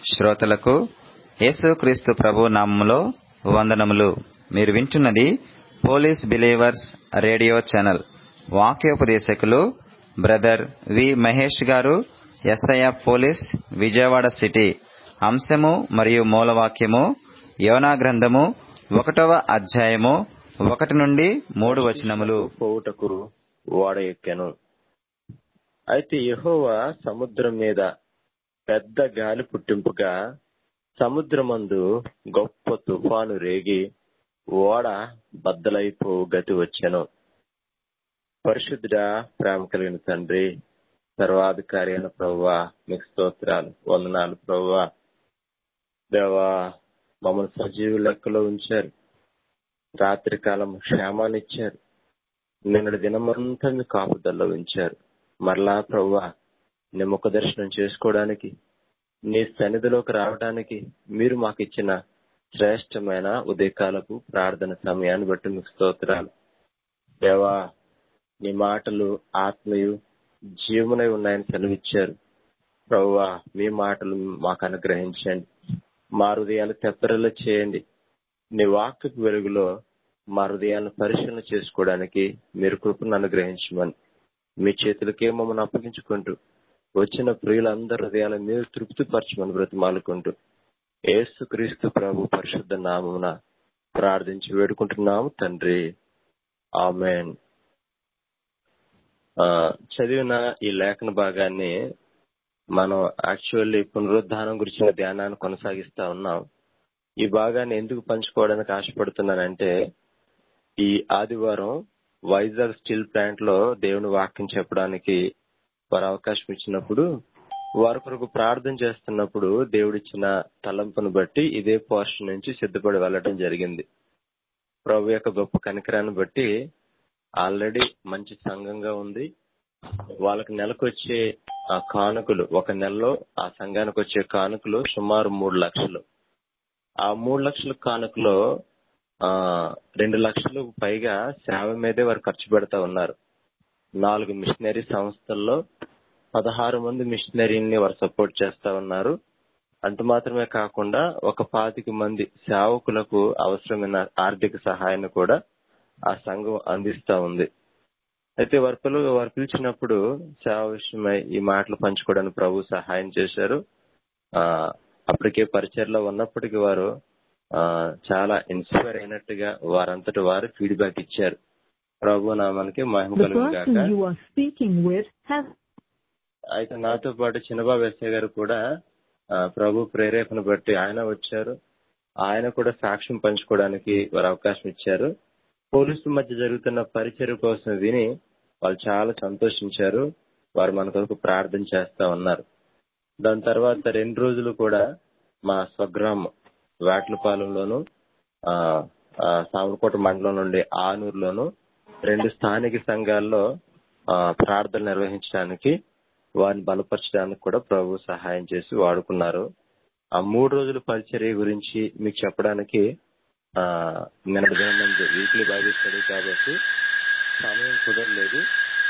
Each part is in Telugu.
శ్రోతలకు యేసుక్రీస్తు ప్రభు నామములో వందనములు మీరు వింటున్నది పోలీస్ బిలీవర్స్ రేడియో ఛానల్ వాక్యోపదేశకులు బ్రదర్ వి మహేష్ గారు ఎస్ఐఎఫ్ పోలీస్ విజయవాడ సిటీ అంశము మరియు మూలవాక్యము యోనా గ్రంథము ఒకటవ అధ్యాయము ఒకటి నుండి మూడు వచనములు పోవుటకు ఓడ ఎక్కెను అయితే యెహోవా సముద్రం మీద పెద్ద గాలి పుట్టింపుగా సముద్రమందు గొప్ప తుఫాను రేగి ఓడ బద్దలైపోవు గతి వచ్చెను పరిశుద్ధుడా ప్రేమ కలిగిన తండ్రి సర్వాధికారి అయిన ప్రవ్వా మీకు స్తోత్రాలు వందనాలు ప్రవ్వా దేవా మమ్మల్ని సజీవ లెక్కలో ఉంచారు రాత్రి కాలం క్షేమాన్ని ఇచ్చారు నిన్నటి దినమంతా మీ కాపుదల్లో ఉంచారు మరలా ప్రవ్వా నీ ముఖ దర్శనం చేసుకోవడానికి నీ సన్నిధిలోకి రావడానికి మీరు మాకు ఇచ్చిన శ్రేష్టమైన ఉదయకాలపు ప్రార్థన సమయాన్ని బట్టి మీకు స్తోత్రాలు దేవా నీ మాటలు ఆత్మయు జీవనై ఉన్నాయని సెలవిచ్చారు ప్రవ్వా మీ మాటలు మాకు అనుగ్రహించండి మా హృదయాలు తెప్పరిలో చేయండి నీ వాక్యపు వెలుగులో మా హృదయాలను పరిశీలన చేసుకోవడానికి మీరు కృపను అనుగ్రహించమని మీ చేతులకే మమ్మల్ని అప్పగించుకుంటూ వచ్చిన ప్రియులందరి హృదయాలను మీరు తృప్తిపరచమని బ్రతిమాలుకుంటూ ఏసు క్రీస్తు ప్రభు పరిశుద్ధ నామమున ప్రార్థించి వేడుకుంటున్నాము తండ్రి ఆమెన్ చదివిన ఈ లేఖన భాగాన్ని మనం యాక్చువల్లీ పునరుద్ధానం గురించిన ధ్యానాన్ని కొనసాగిస్తా ఉన్నాం ఈ భాగాన్ని ఎందుకు పంచుకోవడానికి ఆశపడుతున్నానంటే ఈ ఆదివారం వైజాగ్ స్టీల్ ప్లాంట్ లో దేవుని వాక్యం చెప్పడానికి వారు అవకాశం ఇచ్చినప్పుడు వారి కొరకు ప్రార్థన చేస్తున్నప్పుడు దేవుడిచ్చిన తలంపును బట్టి ఇదే పోర్షన్ నుంచి సిద్ధపడి వెళ్ళడం జరిగింది ప్రభు యొక్క గొప్ప కనికరాన్ని బట్టి ఆల్రెడీ మంచి సంఘంగా ఉంది వాళ్ళకి నెలకొచ్చే ఆ కానుకలు ఒక నెలలో ఆ సంఘానికి వచ్చే కానుకలు సుమారు మూడు లక్షలు ఆ మూడు లక్షల కానుకలో ఆ రెండు లక్షలు పైగా సేవ మీదే వారు ఖర్చు పెడతా ఉన్నారు నాలుగు మిషనరీ సంస్థల్లో పదహారు మంది మిషనరీని వారు సపోర్ట్ చేస్తా ఉన్నారు అంత మాత్రమే కాకుండా ఒక పాతిక మంది సేవకులకు అవసరమైన ఆర్థిక సహాయాన్ని కూడా ఆ సంఘం అందిస్తా ఉంది అయితే వారి పిల్లలు వారు పిలిచినప్పుడు సేవ విషయమై ఈ మాటలు పంచుకోవడానికి ప్రభు సహాయం చేశారు ఆ అప్పటికే పరిచయలో ఉన్నప్పటికీ వారు ఆ చాలా ఇన్స్పైర్ అయినట్టుగా వారంతటి వారు ఫీడ్బ్యాక్ ఇచ్చారు ప్రభు నామానికి మహిమ The కలుగును person గాక you are speaking with has అయితే నాతో పాటు చిన్నబాబు ఎస్ఐ గారు కూడా ఆ, ప్రభు ప్రేరేపణ బట్టి ఆయన వచ్చారు ఆయన కూడా సాక్ష్యం పంచుకోవడానికి వారు అవకాశం ఇచ్చారు పోలీసుల మధ్య జరుగుతున్న పరిచయం కోసం విని వాళ్ళు చాలా సంతోషించారు వారు మన కొరకు ప్రార్థన చేస్తా ఉన్నారు దాని తర్వాత రెండు రోజులు కూడా మా స్వగ్రామం వేటలపాలెంలోను ఆ, ఆ, సామర్కోట మండలం నుండి ఆనూరులోను రెండు స్థానిక సంఘాల్లో ఆ, ప్రార్థనలు నిర్వహించడానికి వారిని బలపరచడానికి కూడా ప్రభు సహాయం చేసి వాడుకున్నారు ఆ మూడు రోజుల పరిచర్య గురించి మీకు చెప్పడానికి ఆ నిన్నటి దినం ముందు వీక్లీ బైబిల్ స్టడీ కాబట్టి సమయం కుదరలేదు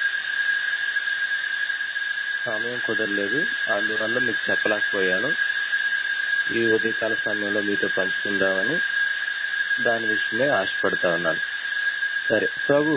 సమయం కుదరలేదు అందువల్ల మీకు చెప్పలేకపోయాను ఈ ఉదయకాల సమయంలో మీతో పంచుకుందామని దాని విషయమే ఆశపడతా ఉన్నాను సరే ప్రభు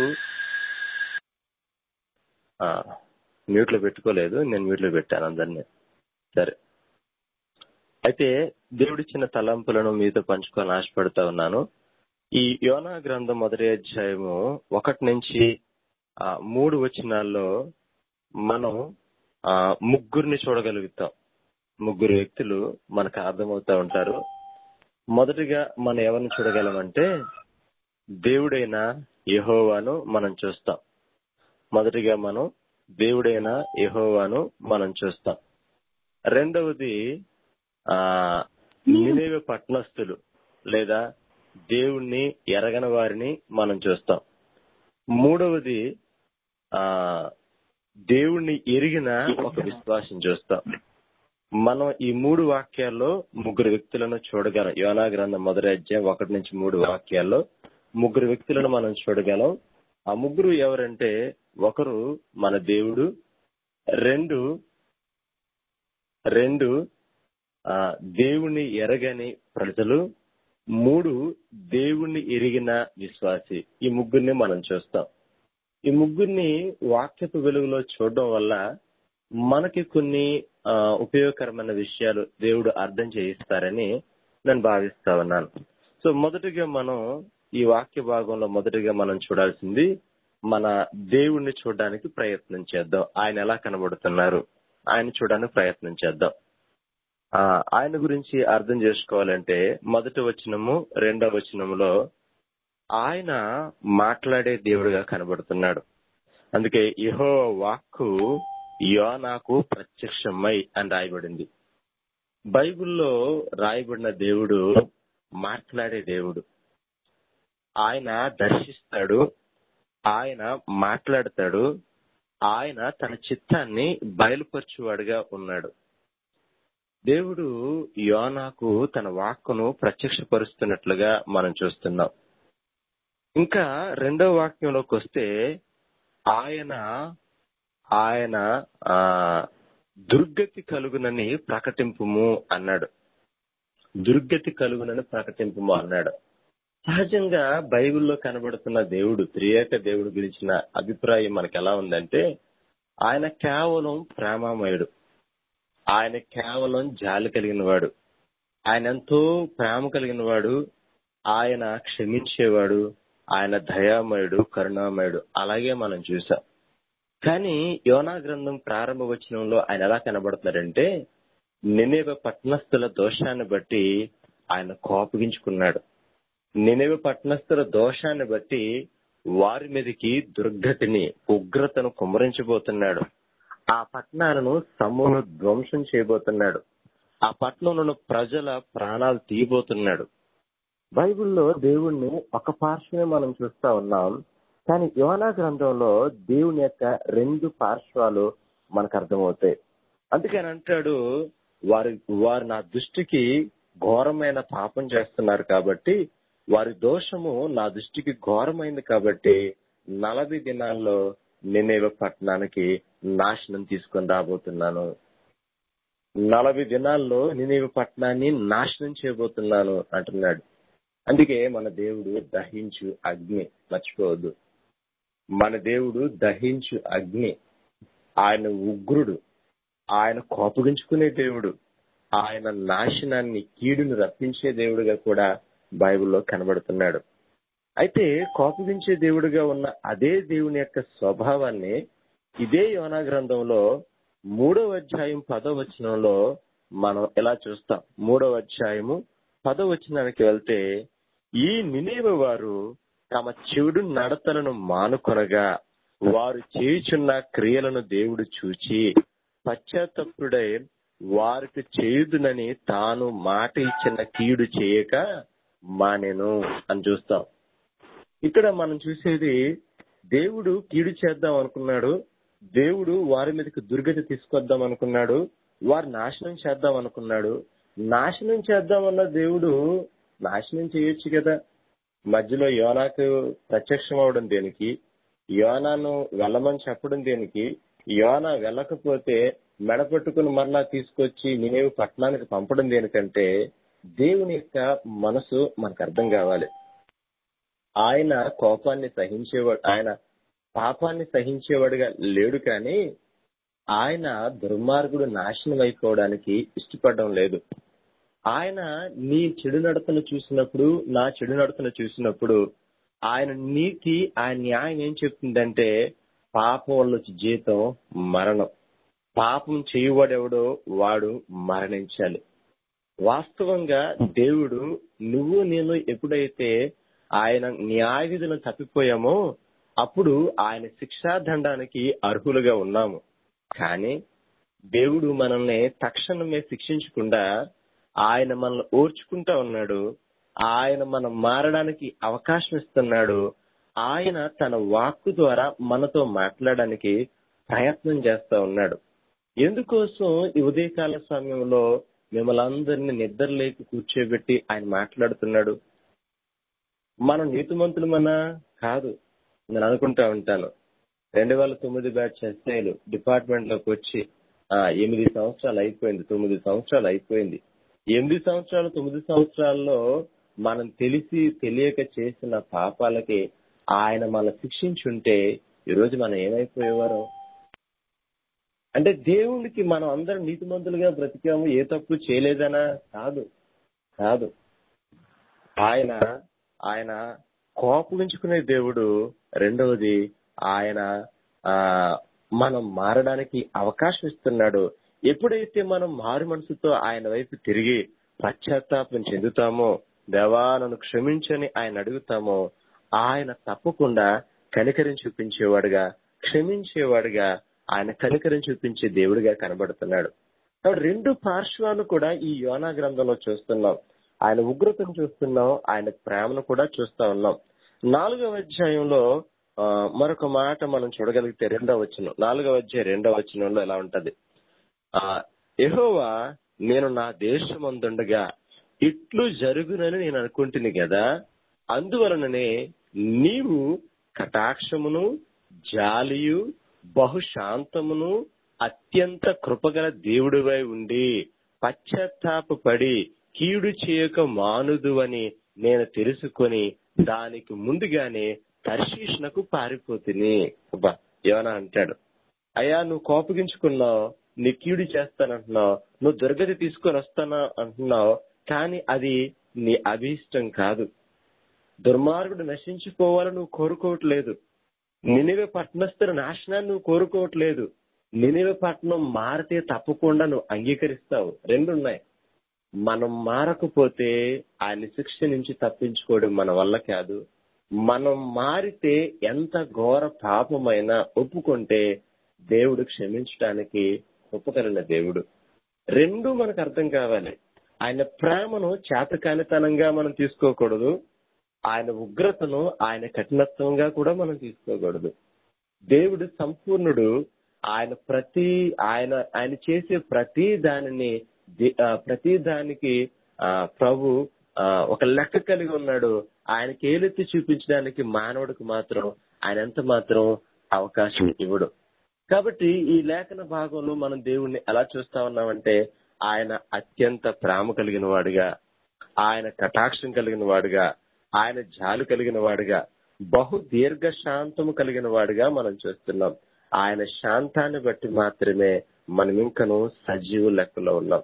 ఆ, మ్యూట్ లో పెట్టుకోలేదు నేను మ్యూట్ లో పెట్టాను అందరినీ సరే అయితే దేవుడిచ్చిన తలంపులను మీతో పంచుకోవాలని ఆశపడతా ఉన్నాను ఈ యోనా గ్రంథం మొదటి అధ్యాయము ఒకటి నుంచి ఆ మూడు వచనాల్లో మనం ఆ ముగ్గురిని చూడగలుగుతాం ముగ్గురు వ్యక్తులు మనకు అర్థమవుతా ఉంటారు మొదటిగా మనం ఎవరిని చూడగలమంటే దేవుడైన యెహోవాను మనం చూస్తాం మొదటిగా మనం దేవుడైన యెహోవాను మనం చూస్తాం రెండవది ఆ నినేవే పట్టణస్థులు లేదా దేవుణ్ణి ఎరగని వారిని మనం చూస్తాం మూడవది ఆ దేవుణ్ణి ఎరిగిన ఒక విశ్వాసం చూస్తాం మనం ఈ మూడు వాక్యాల్లో ముగ్గురు వ్యక్తులను చూడగలం యోనా గ్రంథం మొదటి అధ్యాయం ఒకటి నుంచి మూడు వాక్యాల్లో ముగ్గురు వ్యక్తులను మనం చూడగలం ఆ ముగ్గురు ఎవరంటే ఒకరు మన దేవుడు రెండు రెండు ఆ, దేవుణ్ణి ఎరగని ప్రజలు మూడు దేవుణ్ణి ఎరిగిన విశ్వాసి ఈ ముగ్గురిని మనం చూస్తాం ఈ ముగ్గురిని వాక్యపు వెలుగులో చూడడం వల్ల మనకి కొన్ని ఆ, ఉపయోగకరమైన విషయాలు దేవుడు అర్థం చేయిస్తారని నేను భావిస్తా ఉన్నాను సో మొదటిగా మనం ఈ వాక్య భాగంలో మొదటిగా మనం చూడాల్సింది మన దేవుణ్ణి చూడడానికి ప్రయత్నం చేద్దాం ఆయన ఎలా కనబడుతున్నారు ఆయన చూడడానికి ప్రయత్నం చేద్దాం ఆ, ఆయన గురించి అర్థం చేసుకోవాలంటే మొదటి వచనము రెండవ వచనములో ఆయన మాట్లాడే దేవుడిగా కనబడుతున్నాడు అందుకే ఇహో వాక్కు యోనాకు ప్రత్యక్షమై అని రాయబడింది బైబిల్లో రాయబడిన దేవుడు మాట్లాడే దేవుడు ఆయన దర్శిస్తాడు ఆయన మాట్లాడతాడు ఆయన తన చిత్తాన్ని బయలుపరచువాడుగా ఉన్నాడు దేవుడు యోనాకు తన వాక్కును ప్రత్యక్షపరుస్తున్నట్లుగా మనం చూస్తున్నాం ఇంకా రెండవ వాక్యంలోకి వస్తే ఆయన ఆయన ఆ దుర్గతి కలుగునని ప్రకటింపుము అన్నాడు దుర్గతి కలుగునని ప్రకటింపుము అన్నాడు సహజంగా బైబిల్లో కనబడుతున్న దేవుడు త్రియేక దేవుడు గురించిన అభిప్రాయం మనకి ఎలా ఉందంటే ఆయన కేవలం ప్రేమమయుడు ఆయన కేవలం జాలి కలిగిన వాడు ఆయన ఎంతో ప్రేమ కలిగిన వాడు ఆయన క్షమించేవాడు ఆయన దయామయుడు కరుణామయుడు అలాగే మనం చూసాం కానీ యోనా గ్రంథం ప్రారంభ వచనంలో ఆయన ఎలా కనబడుతున్నాడంటే నినేవ పట్నస్థుల దోషాన్ని బట్టి ఆయన కోపగించుకున్నాడు నినేవ పట్నస్థుల దోషాన్ని బట్టి వారి మీదకి దుర్గతిని ఉగ్రతను కుమ్మరించబోతున్నాడు ఆ పట్టణాలను సమూల ధ్వంసం చేయబోతున్నాడు ఆ పట్టణంలో ప్రజల ప్రాణాలు తీయబోతున్నాడు బైబిల్లో దేవుణ్ణి ఒక పార్శ్వమే మనం చూస్తా ఉన్నాం కానీ యోనా గ్రంథంలో దేవుని యొక్క రెండు పార్శ్వాలు మనకు అర్థమవుతాయి అందుకని అంటాడు వారి వారు నా దృష్టికి ఘోరమైన పాపం చేస్తున్నారు కాబట్టి వారి దోషము నా దృష్టికి ఘోరమైంది కాబట్టి నలభై దినాల్లో నేనేవ పట్టణానికి నాశనం తీసుకొని రాబోతున్నాను నలభై దినాల్లో నేనేవ పట్టణాన్ని నాశనం చేయబోతున్నాను అంటున్నాడు అందుకే మన దేవుడు దహించు అగ్ని మర్చిపోవద్దు మన దేవుడు దహించు అగ్ని ఆయన ఉగ్రుడు ఆయన కోపగించుకునే దేవుడు ఆయన నాశనాన్ని కీడును రప్పించే దేవుడిగా కూడా బైబిల్లో కనబడుతున్నాడు అయితే కోపగించే దేవుడిగా ఉన్న అదే దేవుని యొక్క స్వభావాన్ని ఇదే యోనా గ్రంథంలో మూడవ అధ్యాయం పదో వచనంలో మనం ఎలా చూస్తాం మూడవ అధ్యాయము పదో వచనానికి వెళ్తే ఈ నినేవ వారు తమ చెడు నడతలను మానుకొనగా వారు చేయుచున్న క్రియలను దేవుడు చూచి పశ్చాత్తపుడై వారికి చేయుదునని తాను మాట ఇచ్చిన కీడు చేయక మానెను అని చూస్తాం ఇక్కడ మనం చూసేది దేవుడు కీడు చేద్దాం అనుకున్నాడు దేవుడు వారి మీదకి దుర్గతి తీసుకొద్దాం అనుకున్నాడు వారు నాశనం చేద్దాం అనుకున్నాడు నాశనం చేద్దామన్న దేవుడు నాశనం చేయొచ్చు కదా మధ్యలో యోనాకు ప్రత్యక్షం అవడం దేనికి యోనాను వెళ్ళమని చెప్పడం దేనికి యోనా వెళ్ళకపోతే మెడపట్టుకుని మరలా తీసుకొచ్చి నేనేవి పట్టణానికి పంపడం దేనికంటే దేవుని యొక్క మనసు మనకు అర్థం కావాలి ఆయన కోపాన్ని సహించేవాడు ఆయన పాపాన్ని సహించేవాడుగా లేడు కానీ ఆయన దుర్మార్గుడు నాశనం అయిపోవడానికి ఇష్టపడడం లేదు ఆయన నీ చెడు నడతను చూసినప్పుడు నా చెడు నడతను చూసినప్పుడు ఆయన నీతి ఆయన న్యాయం ఏం చెప్తుందంటే పాపం వల్ల వచ్చే జీతం మరణం పాపం చేయవాడెవడో వాడు మరణించాలి వాస్తవంగా దేవుడు నువ్వు నేను ఎప్పుడైతే ఆయన న్యాయ విధులను తప్పిపోయామో అప్పుడు ఆయన శిక్షాదండానికి అర్హులుగా ఉన్నాము కానీ దేవుడు మనల్ని తక్షణమే శిక్షించకుండా ఆయన మనల్ని ఓర్చుకుంటా ఉన్నాడు ఆయన మనం మారడానికి అవకాశం ఇస్తున్నాడు ఆయన తన వాక్కు ద్వారా మనతో మాట్లాడడానికి ప్రయత్నం చేస్తా ఉన్నాడు ఎందుకోసం ఈ ఉదయకాల సమయంలో మిమ్మల్ని అందరినీ నిద్ర లేక కూర్చోబెట్టి ఆయన మాట్లాడుతున్నాడు మనం నీతిమంతులమన్నా కాదు నేను అనుకుంటా ఉంటాను రెండు వేల తొమ్మిది బ్యాచ్ ఎస్ఐలు డిపార్ట్మెంట్ లోకి వచ్చి ఆ ఎనిమిది సంవత్సరాలు అయిపోయింది తొమ్మిది సంవత్సరాలు అయిపోయింది ఎనిమిది సంవత్సరాలు తొమ్మిది సంవత్సరాల్లో మనం తెలిసి తెలియక చేసిన పాపాలకి ఆయన మనం శిక్షించుంటే ఈరోజు మనం ఏమైపోయేవారు అంటే దేవునికి మనం అందరం నీతిమంతులుగా బ్రతికాము ఏ తప్పు చేయలేదనా కాదు కాదు ఆయన ఆయన కోపగించుకునే దేవుడు రెండవది ఆయన ఆ మనం మారడానికి అవకాశం ఇస్తున్నాడు ఎప్పుడైతే మనం మారు మనసుతో ఆయన వైపు తిరిగి పశ్చాత్తాపం చెందుతామో దేవా నన్ను క్షమించని ఆయన అడుగుతామో ఆయన తప్పకుండా కనికరం చూపించేవాడుగా క్షమించేవాడుగా ఆయన కనికరం చూపించే దేవుడిగా కనబడుతున్నాడు కాబట్టి రెండు పార్శ్వాలు కూడా ఈ యోనా గ్రంథంలో చూస్తున్నాం ఆయన ఉగ్రతను చూస్తున్నాం ఆయన ప్రేమను కూడా చూస్తా ఉన్నాం నాలుగవ అధ్యాయంలో ఆ, మరొక మాట మనం చూడగలిగితే రెండవ వచనం నాలుగవ అధ్యాయం రెండవ వచనంలో ఎలా ఉంటది ఆ యెహోవా నేను నా దేశమందుండగా ఇట్లు జరుగునని నేను అనుకుంటుని కదా అందువలననే నీవు కటాక్షమును జాలియు బహుశాంతమును అత్యంత కృపగల దేవుడివై ఉండి పశ్చాత్తాపడి కీడు చేయక మానుదు అని నేను తెలుసుకొని దానికి ముందుగానే తర్శీష్నకు పారిపోతుని అబ్బా ఏమన్నా అంటాడు అయ్యా నువ్వు కోపగించుకున్నావు నీ కీడు చేస్తానంటున్నావు నువ్వు దుర్గతి తీసుకొని వస్తానా అంటున్నావు కానీ అది నీ అభీష్టం కాదు దుర్మార్గుడు నశించిపోవాలని నువ్వు కోరుకోవట్లేదు నినివే పట్టణస్థుల నాశనాన్ని నువ్వు కోరుకోవట్లేదు నినివే పట్టణం మారితే తప్పకుండా నువ్వు అంగీకరిస్తావు రెండు ఉన్నాయి మనం మారకపోతే ఆయన శిక్ష నుంచి తప్పించుకోవడం మన వల్ల కాదు మనం మారితే ఎంత ఘోర పాపమైనా ఒప్పుకుంటే దేవుడు క్షమించడానికి ఒప్పుకలిన దేవుడు రెండు మనకు అర్థం కావాలి ఆయన ప్రేమను చేతకానితనంగా మనం తీసుకోకూడదు ఆయన ఉగ్రతను ఆయన కఠినత్వంగా కూడా మనం తీసుకోకూడదు దేవుడు సంపూర్ణుడు ఆయన ప్రతి ఆయన ఆయన చేసే ప్రతి దానిని ది- ఆ, ప్రతి దానికి ఆ, ప్రభు ఆ, ఒక లెక్క కలిగి ఉన్నాడు ఆయనకి ఏలెత్తి చూపించడానికి మానవుడికి మాత్రం ఆయన ఎంత మాత్రం అవకాశం ఇవ్వడు కాబట్టి ఈ లేఖన భాగంలో మనం దేవుణ్ణి ఎలా చూస్తా ఉన్నామంటే ఆయన అత్యంత ప్రేమ కలిగిన వాడుగా ఆయన కటాక్షం కలిగిన వాడుగా ఆయన జాలు కలిగిన వాడుగా బహు దీర్ఘ శాంతము కలిగిన వాడుగా మనం చూస్తున్నాం ఆయన శాంతాన్ని బట్టి మాత్రమే మనం ఇంకను సజీవు లెక్కలో ఉన్నాం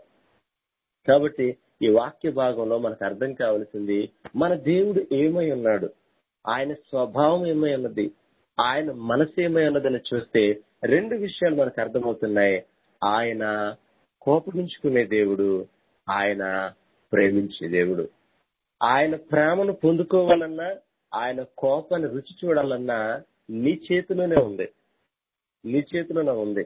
కాబట్టి ఈ వాక్య భాగంలో మనకు అర్థం కావాల్సింది మన దేవుడు ఏమై ఉన్నాడు ఆయన స్వభావం ఏమై ఉన్నది ఆయన మనసు ఏమై ఉన్నదని చూస్తే రెండు విషయాలు మనకు అర్థమవుతున్నాయి ఆయన కోపగించుకునే దేవుడు ఆయన ప్రేమించే దేవుడు ఆయన ప్రేమను పొందుకోవాలన్నా ఆయన కోపాన్ని రుచి చూడాలన్నా నీ చేతిలోనే ఉంది నీ చేతిలోనే ఉంది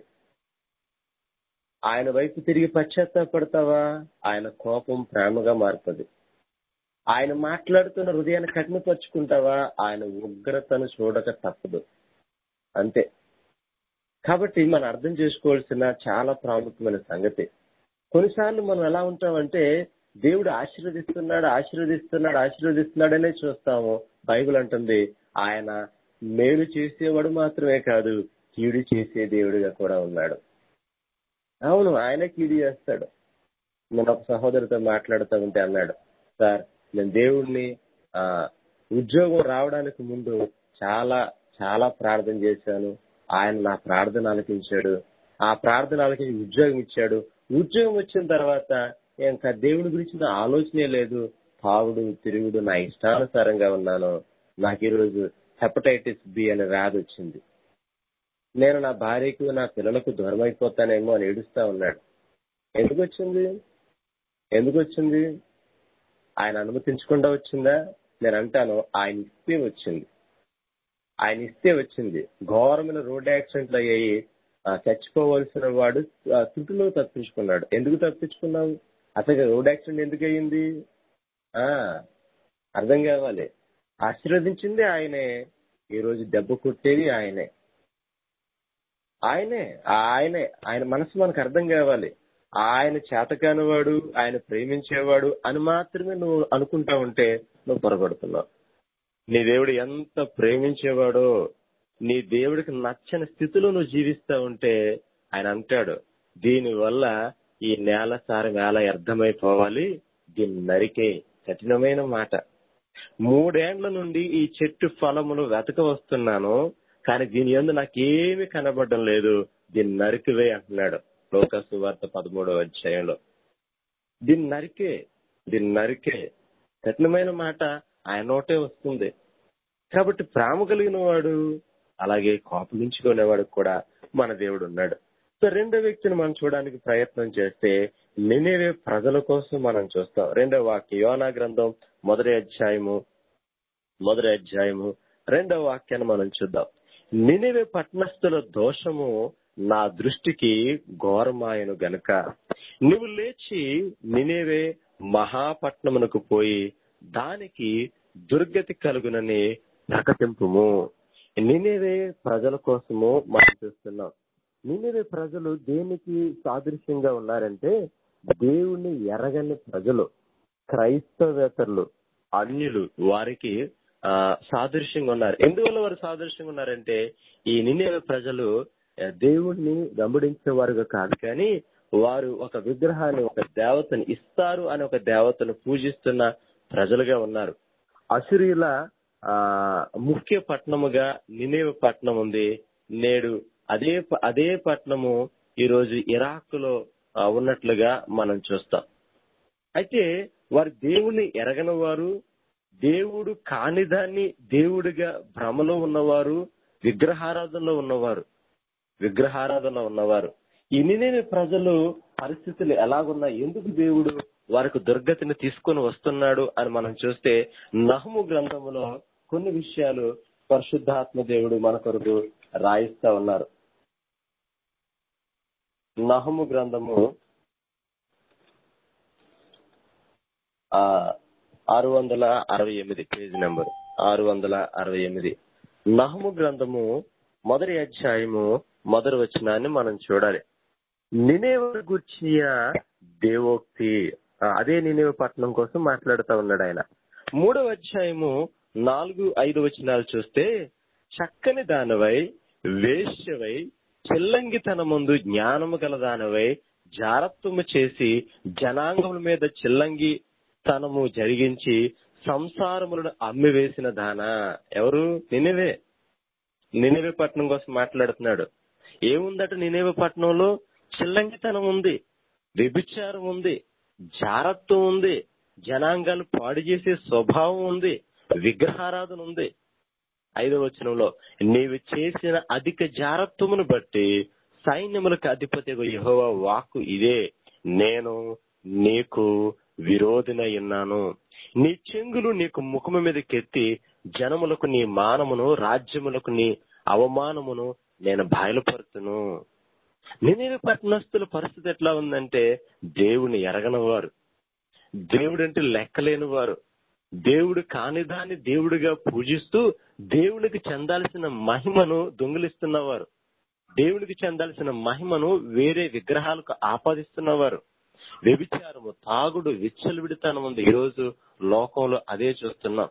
ఆయన వైపు తిరిగి పశ్చాత్తాపడతావా ఆయన కోపం ప్రేమగా మారుతుంది ఆయన మాట్లాడుతున్న హృదయాన్ని కఠినపరుచుకుంటావా ఆయన ఉగ్రతను చూడక తప్పదు అంతే కాబట్టి మనం అర్థం చేసుకోవాల్సిన చాలా ప్రాముఖ్యమైన సంగతి కొన్నిసార్లు మనం ఎలా ఉంటామంటే దేవుడు ఆశీర్వదిస్తున్నాడు ఆశీర్వదిస్తున్నాడు ఆశీర్వదిస్తున్నాడనే చూస్తాము బైబిల్ అంటుంది ఆయన మేలు చేసేవాడు మాత్రమే కాదు కీడు చేసే దేవుడిగా కూడా ఉన్నాడు అవును ఆయన కీడు చేస్తాడు నేను ఒక సహోదరితో మాట్లాడుతూ ఉంటే అన్నాడు సార్ నేను దేవుడిని ఆ ఉద్యోగం రావడానికి ముందు చాలా చాలా ప్రార్థన చేశాను ఆయన నా ప్రార్థన ఆలకించాడు ఆ ప్రార్థన ఆలకించి ఉద్యోగం ఇచ్చాడు ఉద్యోగం వచ్చిన తర్వాత ఇంకా దేవుడి గురించి నా ఆలోచనే లేదు తావుడు తిరుగుడు నా ఇష్టానుసారంగా ఉన్నాను నాకు ఈరోజు హెపటైటిస్ బి అనే వ్యాధి వచ్చింది నేను నా భార్యకు నా పిల్లలకు దూరం అయిపోతానేమో అని ఏడుస్తా ఉన్నాడు ఎందుకు వచ్చింది ఎందుకు వచ్చింది ఆయన అనుమతించకుండా వచ్చిందా నేను అంటాను ఆయన ఇస్తే వచ్చింది ఆయన ఇస్తే వచ్చింది ఘోరమైన రోడ్ యాక్సిడెంట్లు అయ్యాయి ఆ, చచ్చిపోవలసిన వాడు ఆ, తుట్టులో తప్పించుకున్నాడు ఎందుకు తప్పించుకున్నావు అసలు రోడ్ యాక్సిడెంట్ ఎందుకు అయ్యింది ఆ అర్థం కావాలి ఆశీర్వదించింది ఆయనే ఈ రోజు దెబ్బ కొట్టేది ఆయనే ఆయనే ఆయనే ఆయన మనసు మనకు అర్థం కావాలి ఆయన చేతకానివాడు ఆయన ప్రేమించేవాడు అని మాత్రమే నువ్వు అనుకుంటా ఉంటే నువ్వు పొరపడుతున్నావు నీ దేవుడు ఎంత ప్రేమించేవాడో నీ దేవుడికి నచ్చని స్థితిలో నువ్వు జీవిస్తా ఉంటే ఆయన అంటాడు దీని వల్ల ఈ నేల సారం ఎలా వ్యర్థమైపోవాలి దీన్ని నరికే కఠినమైన మాట మూడేండ్ల నుండి ఈ చెట్టు ఫలములు వెతక వస్తున్నాను కానీ దీని ఎందు నాకేమీ కనబడడం లేదు దీన్ని నరికివే అంటున్నాడు లోకసు వార్త పదమూడవ అధ్యాయంలో దీన్ని నరికే దీన్ని నరికే కఠినమైన మాట ఆయన నోటే వస్తుంది కాబట్టి ప్రేమ కలిగిన వాడు అలాగే కోపగించుకునేవాడు కూడా మన దేవుడు ఉన్నాడు సో రెండో వ్యక్తిని మనం చూడడానికి ప్రయత్నం చేస్తే నినేవే ప్రజల కోసం మనం చూస్తాం రెండో వాక్యం యోనా గ్రంథం మొదటి అధ్యాయము మొదటి అధ్యాయము రెండో వాక్యాన్ని మనం చూద్దాం నినివే పట్టణస్థుల దోషము నా దృష్టికి ఘోరమాయను గనుక నువ్వు లేచి నినేవే మహాపట్నమునకు పోయి దానికి దుర్గతి కలుగునని ప్రకటింపుము నినేవే ప్రజల కోసము మనం చూస్తున్నాం నినేవే ప్రజలు దేనికి సాదృశ్యంగా ఉన్నారంటే దేవుణ్ణి ఎరగని ప్రజలు క్రైస్తవేతరులు అన్యులు వారికి ఆ సాదృశ్యంగా ఉన్నారు ఎందువల్ల వారు సాదృశ్యంగా ఉన్నారంటే ఈ నినేవే ప్రజలు ఆ, దేవుణ్ణి వెంబడించే వారుగా కాదు కానీ వారు ఒక విగ్రహాన్ని ఒక దేవతను ఇస్తారు అని ఒక దేవతను పూజిస్తున్న ప్రజలుగా ఉన్నారు అసురీల ఆ ముఖ్య పట్టణముగా నినేవ పట్టణం ఉంది నేడు అదే ప- అదే పట్టణము ఈ రోజు ఇరాక్ లో ఆ, ఉన్నట్లుగా మనం చూస్తాం అయితే వారు దేవుణ్ణి ఎరగని వారు దేవుడు కానిదాన్ని దేవుడిగా భ్రమలో ఉన్నవారు విగ్రహారాధనలో ఉన్నవారు విగ్రహారాధనలో ఉన్నవారు ఇన్నినేమి ప్రజలు పరిస్థితులు ఎలాగున్నాయి ఎందుకు దేవుడు వారికి దుర్గతిని తీసుకొని వస్తున్నాడు అని మనం చూస్తే నహము గ్రంథములో కొన్ని విషయాలు పరిశుద్ధాత్మ దేవుడు మన కొరకు రాయిస్తా ఉన్నారు నహము గ్రంథము ఆ ఆరు వందల అరవై ఎనిమిది పేజ్ నెంబర్ ఆరు వందల అరవై ఎనిమిది నహము గ్రంథము మొదటి అధ్యాయము మొదటి వచనాన్ని మనం చూడాలి నినేవ గుర్చియ దేవోక్తి ఆ, అదే నినేవ పట్టణం కోసం మాట్లాడుతా ఉన్నాడు ఆయన మూడవ అధ్యాయము నాలుగు ఐదు వచనాలు చూస్తే చక్కని దానవై వేశ్యవై చిల్లంగితన ముందు జ్ఞానము గల దానవై జారత్వము చేసి జనాంగముల మీద చిల్లంగి తనము జరిగించి సంసారములను అమ్మివేసిన దాన ఎవరు నినివే నినివే పట్టణం కోసం మాట్లాడుతున్నాడు ఏముందట నినేవే పట్టణంలో చిల్లంగితనం ఉంది వ్యభిచారం ఉంది జారత్వం ఉంది జనాంగాలు పాడు చేసే స్వభావం ఉంది విగ్రహారాధన ఉంది ఐదవ వచనంలో నీవు చేసిన అధిక జారత్వమును బట్టి సైన్యములకు అధిపతి యెహోవా వాక్కు ఇదే నేను నీకు విరోధినై ఉన్నాను నీ చెంగులు నీకు ముఖము మీదకెత్తి జనములకు నీ మానమును రాజ్యములకు నీ అవమానమును నేను బయలుపరుతును నినేవి పట్టణస్థుల పరిస్థితి ఎట్లా ఉందంటే దేవుని ఎరగనవారు దేవుడంటే లెక్కలేని వారు దేవుడు కానిదాన్ని దేవుడిగా పూజిస్తూ దేవునికి చెందాల్సిన మహిమను దొంగిలిస్తున్నవారు దేవునికి చెందాల్సిన మహిమను వేరే విగ్రహాలకు ఆపాదిస్తున్నవారు వ్యభిచారము తాగుడు విచ్చలవిడితనం ఉంది ఈ రోజు లోకంలో అదే చూస్తున్నాం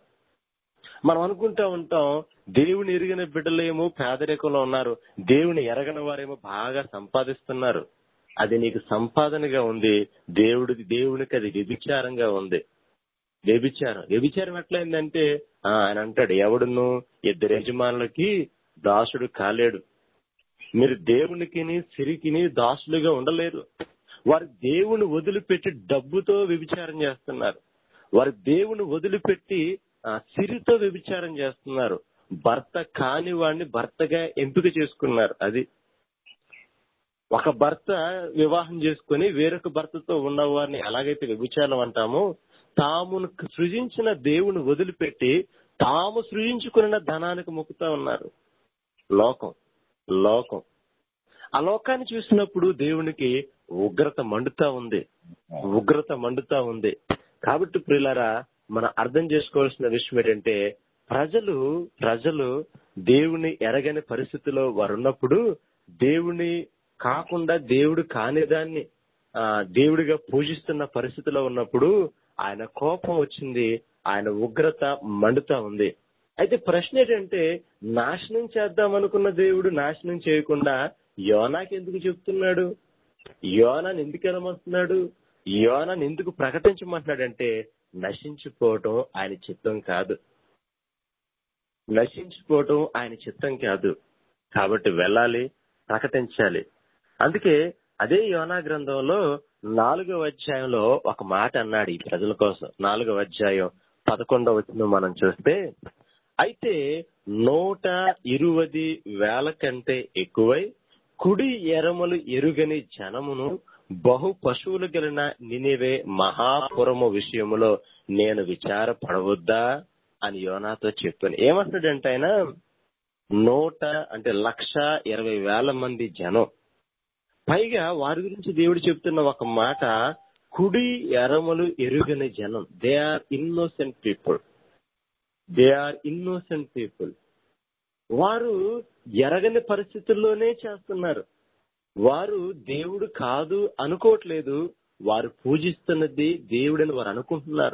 మనం అనుకుంటా ఉంటాం దేవుని ఎరిగిన బిడ్డలేమో పేదరికంలో ఉన్నారు దేవుని ఎరగని వారేమో బాగా సంపాదిస్తున్నారు అది నీకు సంపాదనగా ఉంది దేవుడికి దేవునికి అది వ్యభిచారంగా ఉంది వ్యభిచారం వ్యభిచారం ఎట్లయిందంటే ఆ, ఆయన అంటాడు ఎవడును ఇద్దరు యజమానులకి దాసుడు కాలేడు మీరు దేవునికిని సిరికిని దాసులుగా ఉండలేరు వారు దేవుని వదిలిపెట్టి డబ్బుతో వ్యభిచారం చేస్తున్నారు వారు దేవుని వదిలిపెట్టి ఆ, సిరితో వ్యభిచారం చేస్తున్నారు భర్త కాని వాడిని భర్తగా ఎంపిక చేసుకున్నారు అది ఒక భర్త వివాహం చేసుకుని వేరొక భర్తతో ఉన్నవారిని ఎలాగైతే వ్యభిచారం అంటామో తాము సృజించిన దేవుని వదిలిపెట్టి తాము సృజించుకున్న ధనానికి మొక్కుతా ఉన్నారు లోకం లోకం ఆ లోకాన్ని చూసినప్పుడు దేవునికి ఉగ్రత మండుతా ఉంది ఉగ్రత మండుతా ఉంది కాబట్టి ప్రియులారా మనం అర్థం చేసుకోవాల్సిన విషయం ఏంటంటే ప్రజలు ప్రజలు దేవుని ఎరగని పరిస్థితిలో వారు ఉన్నప్పుడు దేవుని కాకుండా దేవుడు కానిదాన్ని ఆ దేవుడిగా పూజిస్తున్న పరిస్థితిలో ఉన్నప్పుడు ఆయన కోపం వచ్చింది ఆయన ఉగ్రత మండుతా ఉంది అయితే ప్రశ్న ఏంటంటే నాశనం చేద్దాం అనుకున్న దేవుడు నాశనం చేయకుండా యోనాకి ఎందుకు చెప్తున్నాడు యోనాన్ని ఎందుకు వెళ్ళమంటున్నాడు యోనాన్ని ఎందుకు ప్రకటించమంటున్నాడంటే నశించిపోవటం ఆయన చిత్తం కాదు నశించిపోవటం ఆయన చిత్తం కాదు కాబట్టి వెళ్ళాలి ప్రకటించాలి అందుకే అదే యోనా గ్రంథంలో నాలుగవ అధ్యాయంలో ఒక మాట అన్నాడు ఈ ప్రజల కోసం నాలుగవ అధ్యాయం పదకొండవ వచ్చిన మనం చూస్తే అయితే నూట ఇరువది వేల కంటే ఎక్కువై కుడి ఎరమలు ఎరుగని జనమును బహు పశువులు గలిన నినివే మహాపురము విషయములో నేను విచారపడవద్దా అని యోనాతో చెప్పాను ఏమంటాడంటే ఆయన నూట అంటే లక్ష ఇరవై వేల మంది జనం పైగా వారి గురించి దేవుడు చెప్తున్న ఒక మాట కుడి ఎరములు ఎరుగని జనం they are innocent people they are innocent people వారు ఎరగని పరిస్థితుల్లోనే చేస్తున్నారు వారు దేవుడు కాదు అనుకోవట్లేదు వారు పూజిస్తున్నది దేవుడని వారు అనుకుంటున్నారు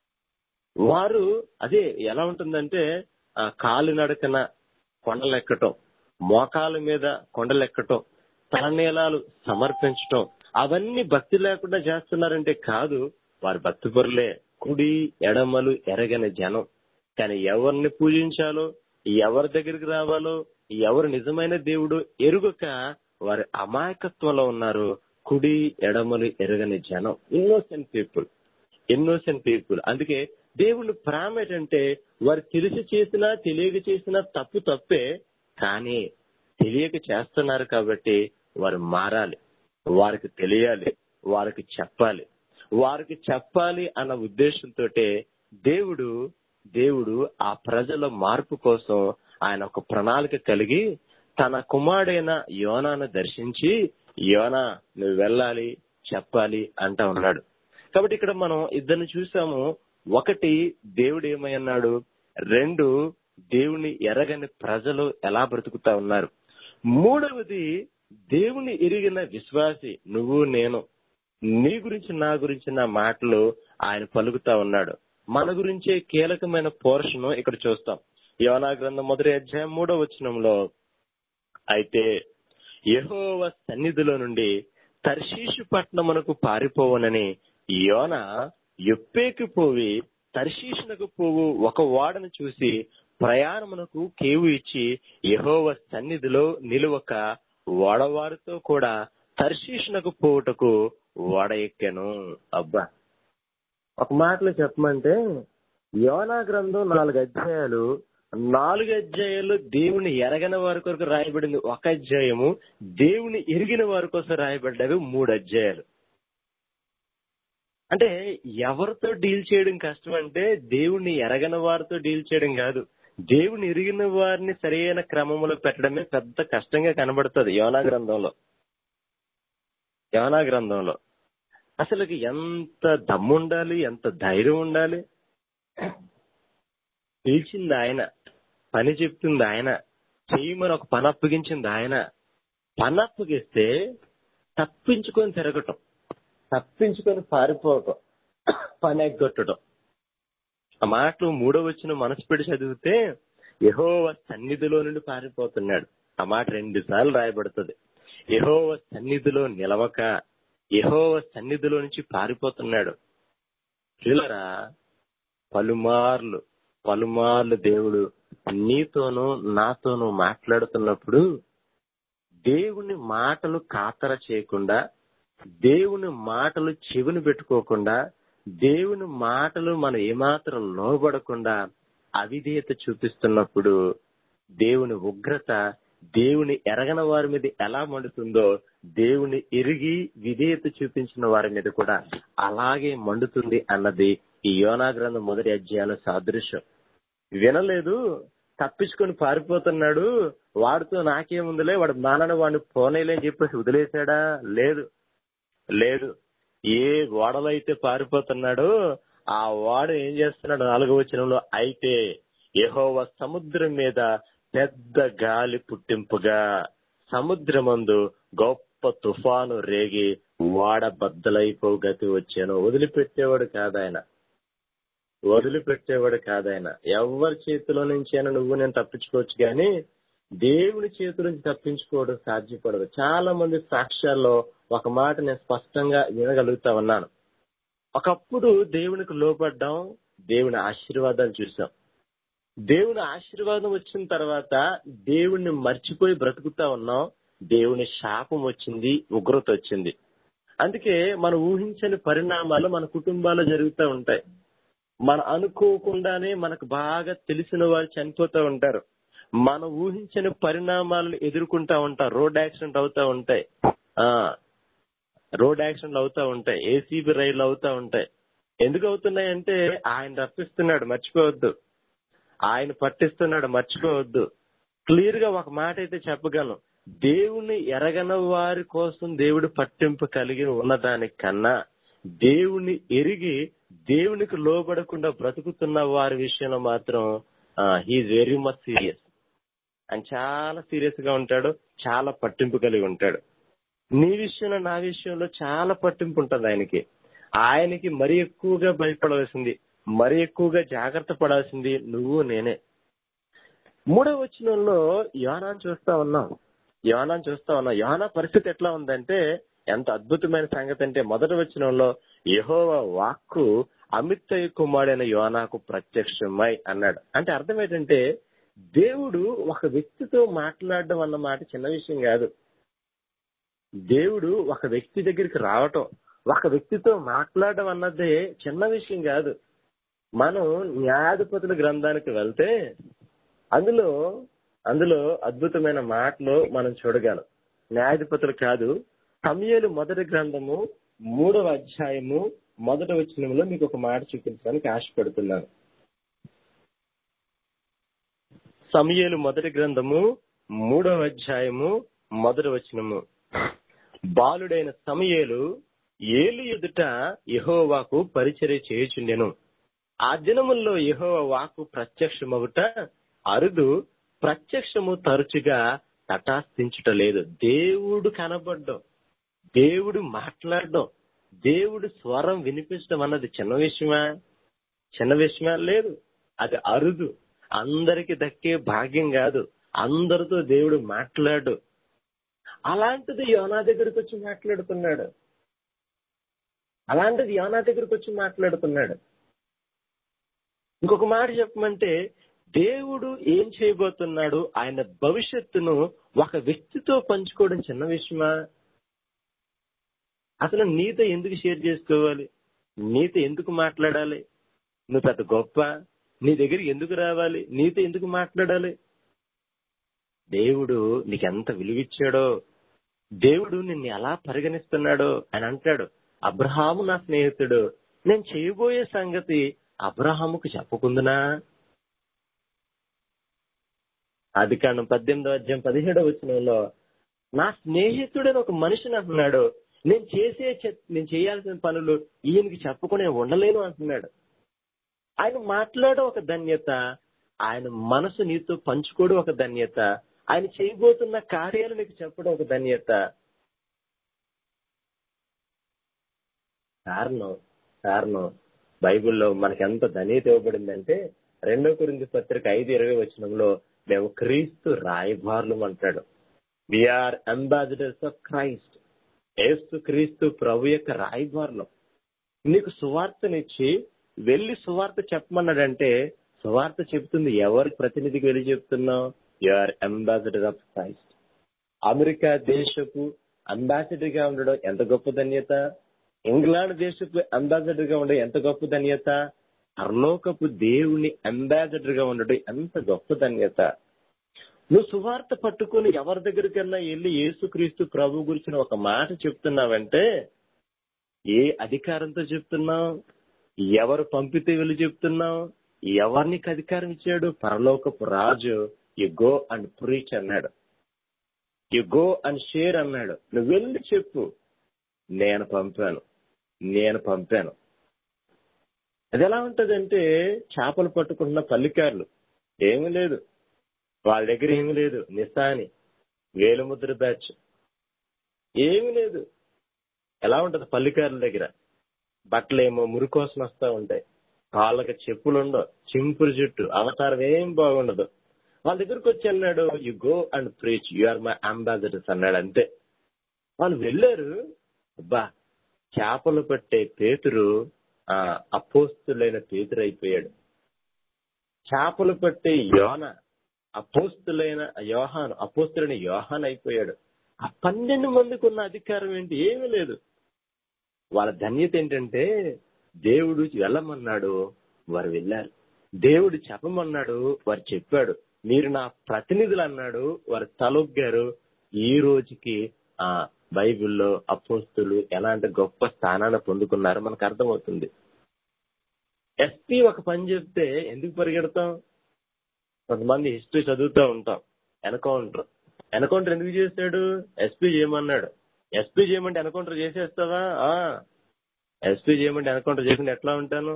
వారు అదే ఎలా ఉంటుందంటే ఆ కాలినడకన కొండలెక్కటం మోకాల మీద కొండలెక్కటం తలనీలాలు సమర్పించటం అవన్నీ భక్తి లేకుండా చేస్తున్నారంటే కాదు వారు భక్తి పరులే కుడి ఎడమలు ఎరగని జనం కానీ ఎవరిని పూజించాలో ఎవరి దగ్గరికి రావాలో ఎవరు నిజమైన దేవుడు ఎరుగక వారి అమాయకత్వంలో ఉన్నారు కుడి ఎడమలు ఎరగని జనం ఇన్నోసెంట్ పీపుల్ ఇన్నోసెంట్ పీపుల్ అందుకే దేవుని ప్రేమ ఏంటంటే వారు తెలిసి చేసినా తెలియక చేసినా తప్పు తప్పే కానీ తెలియక చేస్తున్నారు కాబట్టి వారు మారాలి వారికి తెలియాలి వారికి చెప్పాలి వారికి చెప్పాలి అన్న ఉద్దేశంతో దేవుడు దేవుడు ఆ ప్రజల మార్పు కోసం ఆయన ఒక ప్రణాళిక కలిగి తన కుమారుడైన యోనాను దర్శించి యోనా నువ్వు వెళ్ళాలి చెప్పాలి అంటా ఉన్నాడు కాబట్టి ఇక్కడ మనం ఇద్దరిని చూసాము ఒకటి దేవుడు ఏమై అన్నాడు రెండు దేవుని ఎరగని ప్రజలు ఎలా బ్రతుకుతా ఉన్నారు మూడవది దేవుని ఎరిగిన విశ్వాసి నువ్వు నేను నీ గురించి నా గురించి నా మాటలు ఆయన పలుకుతా ఉన్నాడు మన గురించే కీలకమైన పోర్షన్ ఇక్కడ చూస్తాం యోనా గ్రంథం మొదటి అధ్యాయం మూడో వచనంలో అయితే యెహోవ సన్నిధిలో నుండి తర్షీషు పట్టణమునకు పారిపోవనని యోన యొప్పేకి పోవి తర్షీషునకు పోవు ఒక ఓడను చూసి ప్రయాణమునకు కేవు ఇచ్చి యెహోవ సన్నిధిలో నిలువక ఓడవారితో కూడా తర్షీషునకు పోవుటకు ఓడ ఎక్కాను అబ్బా ఒక మాటలో చెప్పమంటే యోనా గ్రంథం నాలుగు అధ్యాయాలు నాలుగు అధ్యాయాలు దేవుని ఎరగని వారి కొరకు రాయబడింది ఒక అధ్యాయము దేవుని ఎరిగిన వారి కోసం రాయబడ్డవి మూడు అధ్యాయాలు అంటే ఎవరితో డీల్ చేయడం కష్టం అంటే దేవుణ్ణి ఎరగని వారితో డీల్ చేయడం కాదు దేవుని ఎరిగిన వారిని సరైన క్రమంలో పెట్టడమే పెద్ద కష్టంగా కనబడుతుంది యోనా గ్రంథంలో యోనా గ్రంథంలో అసలు ఎంత దమ్ముండాలి ఎంత ధైర్యం ఉండాలి పిలిచింది ఆయన పని చెప్తుంది ఆయన చేయమని ఒక పని అప్పగించింది ఆయన పని అప్పగిస్తే తప్పించుకొని తిరగటం తప్పించుకొని పారిపోవటం పని ఎగ్గొట్టడం ఆ మాటలు మూడో వచ్చిన మనసు పెట్టి చదివితే యహోవ సన్నిధిలో నుండి పారిపోతున్నాడు ఆ మాట రెండు సార్లు రాయబడుతుంది యహోవ సన్నిధిలో నిలవక యహోవ సన్నిధిలో నుంచి పారిపోతున్నాడు పిల్లరా పలుమార్లు పలుమార్లు దేవుడు నీతోనూ నాతోనూ మాట్లాడుతున్నప్పుడు దేవుని మాటలు కాతర చేయకుండా దేవుని మాటలు చెవిని పెట్టుకోకుండా దేవుని మాటలు మనం ఏమాత్రం లోబడకుండా అవిధేయత చూపిస్తున్నప్పుడు దేవుని ఉగ్రత దేవుని ఎరగని వారి మీద ఎలా మండుతుందో దేవుని ఎరిగి విధేయత చూపించిన వారి మీద కూడా అలాగే మండుతుంది అన్నది ఈ యోనా గ్రంథం మొదటి అధ్యాయంలో సాదృశ్యం వినలేదు తప్పించుకొని పారిపోతున్నాడు వాడితో నాకేముందిలే వాడు నాన్నని వాడిని పోనేలే అని చెప్పేసి వదిలేశాడా లేదు లేదు ఏ ఓడలో అయితే పారిపోతున్నాడో ఆ వాడు ఏం చేస్తున్నాడు నాలుగవ వచనంలో అయితే యెహోవా సముద్రం మీద పెద్ద గాలి పుట్టింపుగా సముద్రమందు గొప్ప తుఫాను రేగి వాడ బద్దలైపోవు గతి వచ్చాను వదిలిపెట్టేవాడు కాదాయన వదిలిపెట్టేవాడు కాదాయన ఎవరి చేతిలో నుంచి అయినా నువ్వు నేను తప్పించుకోవచ్చు గాని దేవుని చేతుల నుంచి తప్పించుకోవడం సాధ్యపడదు చాలా మంది సాక్ష్యాల్లో ఒక మాట నేను స్పష్టంగా వినగలుగుతా ఉన్నాను ఒకప్పుడు దేవునికి లోపడ్డాం దేవుని ఆశీర్వాదాలు చూసాం దేవుని ఆశీర్వాదం వచ్చిన తర్వాత దేవుణ్ణి మర్చిపోయి బ్రతుకుతా ఉన్నాం దేవుని శాపం వచ్చింది ఉగ్రత వచ్చింది అందుకే మనం ఊహించని పరిణామాలు మన కుటుంబాల్లో జరుగుతూ ఉంటాయి మన అనుకోకుండానే మనకు బాగా తెలిసిన వారు చనిపోతూ ఉంటారు మనం ఊహించని పరిణామాలను ఎదుర్కొంటా ఉంటాం రోడ్ యాక్సిడెంట్ అవుతా ఉంటాయి ఆ రోడ్ యాక్సిడెంట్లు అవుతా ఉంటాయి ఏసీబీ రైళ్లు అవుతా ఉంటాయి ఎందుకు అవుతున్నాయంటే ఆయన రప్పిస్తున్నాడు మర్చిపోవద్దు ఆయన పట్టిస్తున్నాడు మర్చిపోవద్దు క్లియర్ గా ఒక మాట అయితే చెప్పగలను దేవుణ్ణి ఎరగన వారి కోసం దేవుడు పట్టింపు కలిగి ఉన్నదానికన్నా దేవుణ్ణి ఎరిగి దేవునికి లోబడకుండా బ్రతుకుతున్న వారి విషయంలో మాత్రం హీఈ్ వెరీ మచ్ సీరియస్ ఆయన చాలా సీరియస్ గా ఉంటాడు చాలా పట్టింపు కలిగి ఉంటాడు నీ విషయంలో నా విషయంలో చాలా పట్టింపు ఉంటుంది ఆయనకి ఆయనకి మరి ఎక్కువగా భయపడవలసింది మరి ఎక్కువగా జాగ్రత్త పడాల్సింది నువ్వు నేనే మూడవ వచనంలో యోనాన్ని చూస్తా ఉన్నాం యోనాన్ని చూస్తా ఉన్నాం యోనా పరిస్థితి ఎట్లా ఉందంటే ఎంత అద్భుతమైన సంగతి అంటే మొదటి వచనంలో యహోవ వాక్కు అమిత్తయ్య కుమారుడైన యోనాకు ప్రత్యక్షమై అన్నాడు అంటే అర్థం ఏంటంటే దేవుడు ఒక వ్యక్తితో మాట్లాడడం అన్న మాట చిన్న విషయం కాదు దేవుడు ఒక వ్యక్తి దగ్గరికి రావటం ఒక వ్యక్తితో మాట్లాడడం అన్నదే చిన్న విషయం కాదు మనం న్యాయాధిపతుల గ్రంథానికి వెళ్తే అందులో అందులో అద్భుతమైన మాటలు మనం చూడగలం న్యాయాధిపతులు కాదు సమయలు మొదటి గ్రంథము మూడవ అధ్యాయము మొదటి వచనంలో మీకు ఒక మాట చూపించడానికి ఆశపడుతున్నాను సమయలు మొదటి గ్రంథము మూడవ అధ్యాయము మొదటి వచనము బాలుడైన సమయేలు ఏలు ఎదుట యహోవాకు పరిచర్య చేయుచుండెను ఆ దినముల్లో యహోవ వాకు ప్రత్యక్షమగుట అరుదు ప్రత్యక్షము తరచుగా తటాస్థించుట లేదు దేవుడు కనబడ్డం దేవుడు మాట్లాడడం దేవుడు స్వరం వినిపించడం అన్నది చిన్న విషయమా చిన్న విషయమా లేదు అది అరుదు అందరికి దక్కే భాగ్యం కాదు అందరితో దేవుడు మాట్లాడు అలాంటిది యోనా దగ్గరికి వచ్చి మాట్లాడుతున్నాడు అలాంటిది యోనా దగ్గరికి వచ్చి మాట్లాడుతున్నాడు ఇంకొక మాట చెప్పమంటే దేవుడు ఏం చేయబోతున్నాడు ఆయన భవిష్యత్తును ఒక వ్యక్తితో పంచుకోవడం చిన్న విషయమా అసలు నీతో ఎందుకు షేర్ చేసుకోవాలి నీతో ఎందుకు మాట్లాడాలి నువ్వు పెద్ద గొప్ప నీ దగ్గరికి ఎందుకు రావాలి నీతో ఎందుకు మాట్లాడాలి దేవుడు నీకెంత విలువిచ్చాడో దేవుడు నిన్ను ఎలా పరిగణిస్తున్నాడో అని అంటాడు అబ్రహాము నా స్నేహితుడు నేను చేయబోయే సంగతి అబ్రహాముకు చెప్పకుందునా అది కాను పద్దెనిమిదో అధ్యాయం పదిహేడవ వచనంలో నా స్నేహితుడని ఒక మనిషిని అంటున్నాడు నేను చేసే చె- నేను చేయాల్సిన పనులు ఈయనకి చెప్పకుండా ఉండలేను అంటున్నాడు ఆయన మాట్లాడడం ఒక ధన్యత ఆయన మనసు నీతో పంచుకోవడం ఒక ధన్యత ఆయన చేయబోతున్న కార్యాలు నీకు చెప్పడం ఒక ధన్యత కారణం కారణం బైబిల్లో మనకి ఎంత ధన్యత ఇవ్వబడిందంటే రెండో కొరింది పత్రిక ఐదు ఇరవై వచనంలో మేము క్రీస్తు రాయబారులు అంటాడు విఆర్ అంబాసిడర్స్ ఆఫ్ క్రైస్ట్ ఏస్తు క్రీస్తు ప్రభు యొక్క రాయబారులు నీకు సువార్తనిచ్చి వెళ్లి సువార్త చెప్పమన్నాడంటే సువార్త చెప్తుంది ఎవరి ప్రతినిధికి వెళ్ళి చెప్తున్నావు are ambassador of Christ America దేశపు అంబాసిడర్ గా ఉండడం ఎంత గొప్ప ధన్యత ఇంగ్లాండ్ దేశపు అంబాసిడర్ గా ఉండడం ఎంత గొప్ప ధన్యత పరలోకపు దేవుని అంబాసిడర్ గా ఉండడం ఎంత గొప్ప ధన్యత నువ్వు సువార్త పట్టుకుని ఎవరి దగ్గరికన్నా వెళ్ళి యేసుక్రీస్తు ప్రభు గురించిన ఒక మాట చెప్తున్నావంటే ఏ అధికారంతో చెప్తున్నావు ఎవరు పంపితే వెళ్ళి చెప్తున్నావు ఎవరికి అధికారం ఇచ్చాడు పరలోకపు రాజు యు గో అండ్ ప్రీచ్ అన్నాడు యు గో అండ్ షేర్ అన్నాడు నువ్వు వెళ్ళి చెప్పు నేను పంపాను నేను పంపాను అది ఎలా ఉంటదంటే చేపలు పట్టుకుంటున్న పల్లికారులు ఏమీ లేదు వాళ్ళ దగ్గర ఏమీ లేదు నిసాని వేలుముద్ర బ్యాచ్ ఏమీ లేదు ఎలా ఉంటది పల్లికారుల దగ్గర బట్టలేమో మురికోసం వస్తా ఉంటాయి కాళ్ళకి చెప్పులు ఉండవు చింపురు జుట్టు అవతారం ఏం బాగుండదు వాళ్ళ దగ్గరకు వచ్చి అన్నాడు you go and preach you are my ambassadors అన్నాడు అంతే వాళ్ళు వెళ్ళారు అబ్బా చేపలు పట్టే పేతురు ఆ అపోస్తులైన పేతురు అయిపోయాడు చేపలు పట్టే యోన అపోస్తులైన యోహాను అపోస్తులైన యోహాన్ అయిపోయాడు ఆ పన్నెండు మందికి ఉన్న అధికారం ఏంటి ఏమీ లేదు వాళ్ళ ధన్యత ఏంటంటే దేవుడు వెళ్ళమన్నాడు వారు వెళ్ళారు దేవుడు చెప్పమన్నాడు వారు చెప్పాడు మీరు నా ప్రతినిధులు అన్నాడు వారు తలొగ్గారు ఈ రోజుకి ఆ బైబిల్లో అపోస్తులు ఎలాంటి గొప్ప స్థానాన్ని పొందుకున్నారో మనకు అర్థమవుతుంది ఎస్పీ ఒక పని చెప్తే ఎందుకు పరిగెడతాం కొంతమంది హిస్టరీ చదువుతూ ఉంటాం ఎన్కౌంటర్ ఎన్కౌంటర్ ఎందుకు చేశాడు ఎస్పీ చేయమన్నాడు ఎస్పీ చేయమంటే ఎన్కౌంటర్ చేసేస్తావా ఆ ఎస్పీ చేయమంటే ఎన్కౌంటర్ చేయకుండా ఎట్లా ఉంటాను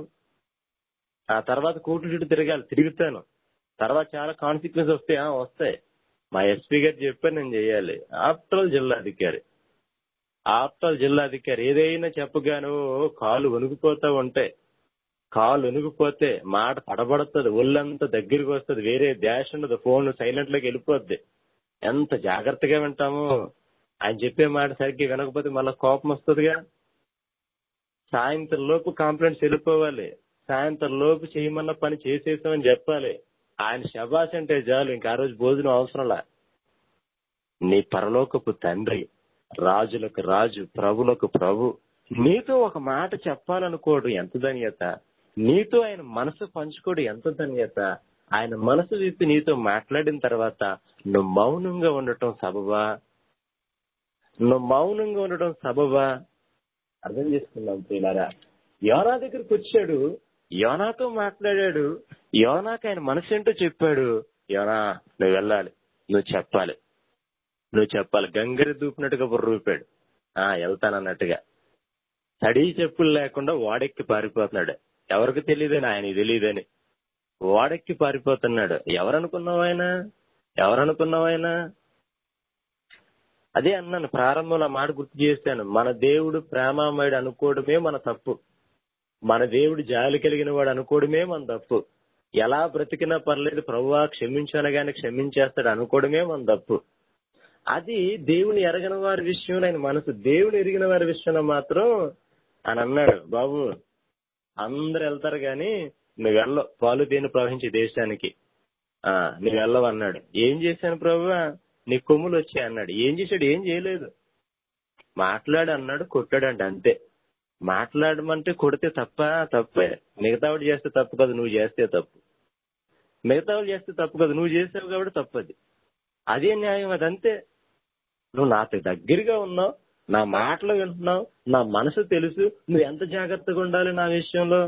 ఆ తర్వాత కోర్టు చుట్టూ తిరగాలి తిరుగుతాను తర్వాత చాలా కాన్సిక్వెన్స్ వస్తాయి ఆ, వస్తాయి మా ఎస్పీ గారు చెప్పారు నేను చేయాలి ఆఫ్టర్ ఆల్ జిల్లా అధికారి ఆఫ్టర్ ఆల్ జిల్లా అధికారి ఏదైనా చెప్పగాను కాలు వణుకుపోతా ఉంటాయి కాలు వణుకుపోతే మాట తడబడుతుంది ఒళ్ళంతా దగ్గరికి వస్తుంది వేరే డాష్ ఉండదు ఫోన్ సైలెంట్ లోకి వెళ్ళిపోద్ది ఎంత జాగ్రత్తగా వింటాము ఆయన చెప్పే మాట సరిగ్గా వినకపోతే మళ్ళీ కోపం వస్తుందిగా సాయంత్రం లోపు కంప్లైంట్స్ వెళ్ళిపోవాలి సాయంత్రం లోపు చేయమన్న పని చేసేసామని చెప్పాలి ఆయన శబాష్ అంటే చాలు ఇంకా ఆ రోజు భోజనం అవసరంలా నీ పరలోకపు తండ్రి రాజులకు రాజు ప్రభులకు ప్రభు నీతో ఒక మాట చెప్పాలనుకోవడం ఎంత ధన్యత నీతో ఆయన మనసు పంచుకోవడం ఎంత ధన్యత ఆయన మనసు విప్పి నీతో మాట్లాడిన తర్వాత నువ్వు మౌనంగా ఉండటం సబబా నువ్వు మౌనంగా ఉండటం సబబా అర్థం చేసుకుందాం ప్రియులారా యోనా దగ్గరికి వచ్చాడు యోనాతో మాట్లాడాడు యోనాకి ఆయన మనసు ఏంటో చెప్పాడు యోనా నువ్వు వెళ్ళాలి నువ్వు చెప్పాలి నువ్వు చెప్పాలి గంగరి దూపినట్టుగా బుర్ర ఊపాడు ఆ వెళ్తానన్నట్టుగా తడి చెప్పులు లేకుండా వాడెక్కి పారిపోతున్నాడు ఎవరికి తెలియదని ఆయన తెలియదని వాడెక్కి పారిపోతున్నాడు ఎవరనుకున్నావు ఆయన ఎవరనుకున్నావు ఆయన అదే అన్నాను ప్రారంభంలో ఆ మాట గుర్తు చేశాను మన దేవుడు ప్రేమామయుడు అనుకోవడమే మన తప్పు మన దేవుడు జాలి కలిగిన వాడు అనుకోవడమే మన తప్పు ఎలా బ్రతికినా పర్లేదు ప్రభువా క్షమించానగానే క్షమించేస్తాడు అనుకోవడమే మన తప్పు అది దేవుని ఎరగని వారి విషయంలో ఆయన మనసు దేవుని ఎరిగిన వారి విషయంలో మాత్రం అని అన్నాడు బాబు అందరు వెళ్తారు గాని నువ్వు వెళ్ళవు పాలు తేనె ప్రవహించే దేశానికి ఆ నువ్వు వెళ్ళవు అన్నాడు ఏం చేశాను ప్రభు నీ కొమ్ములు వచ్చాయి అన్నాడు ఏం చేశాడు ఏం చేయలేదు మాట్లాడు అన్నాడు కొట్టాడంట అంతే మాట్లాడమంటే కొడితే తప్ప తప్పే మిగతావాడు చేస్తే తప్పు కదా నువ్వు చేస్తే తప్పు మిగతావాడు చేస్తే తప్పు కదా నువ్వు చేసావు కాబట్టి తప్పది అదే న్యాయం అదంతే నువ్వు నాతో దగ్గరగా ఉన్నావు నా మాటలు వింటున్నావు నా మనసు తెలుసు నువ్వు ఎంత జాగ్రత్తగా ఉండాలి నా విషయంలో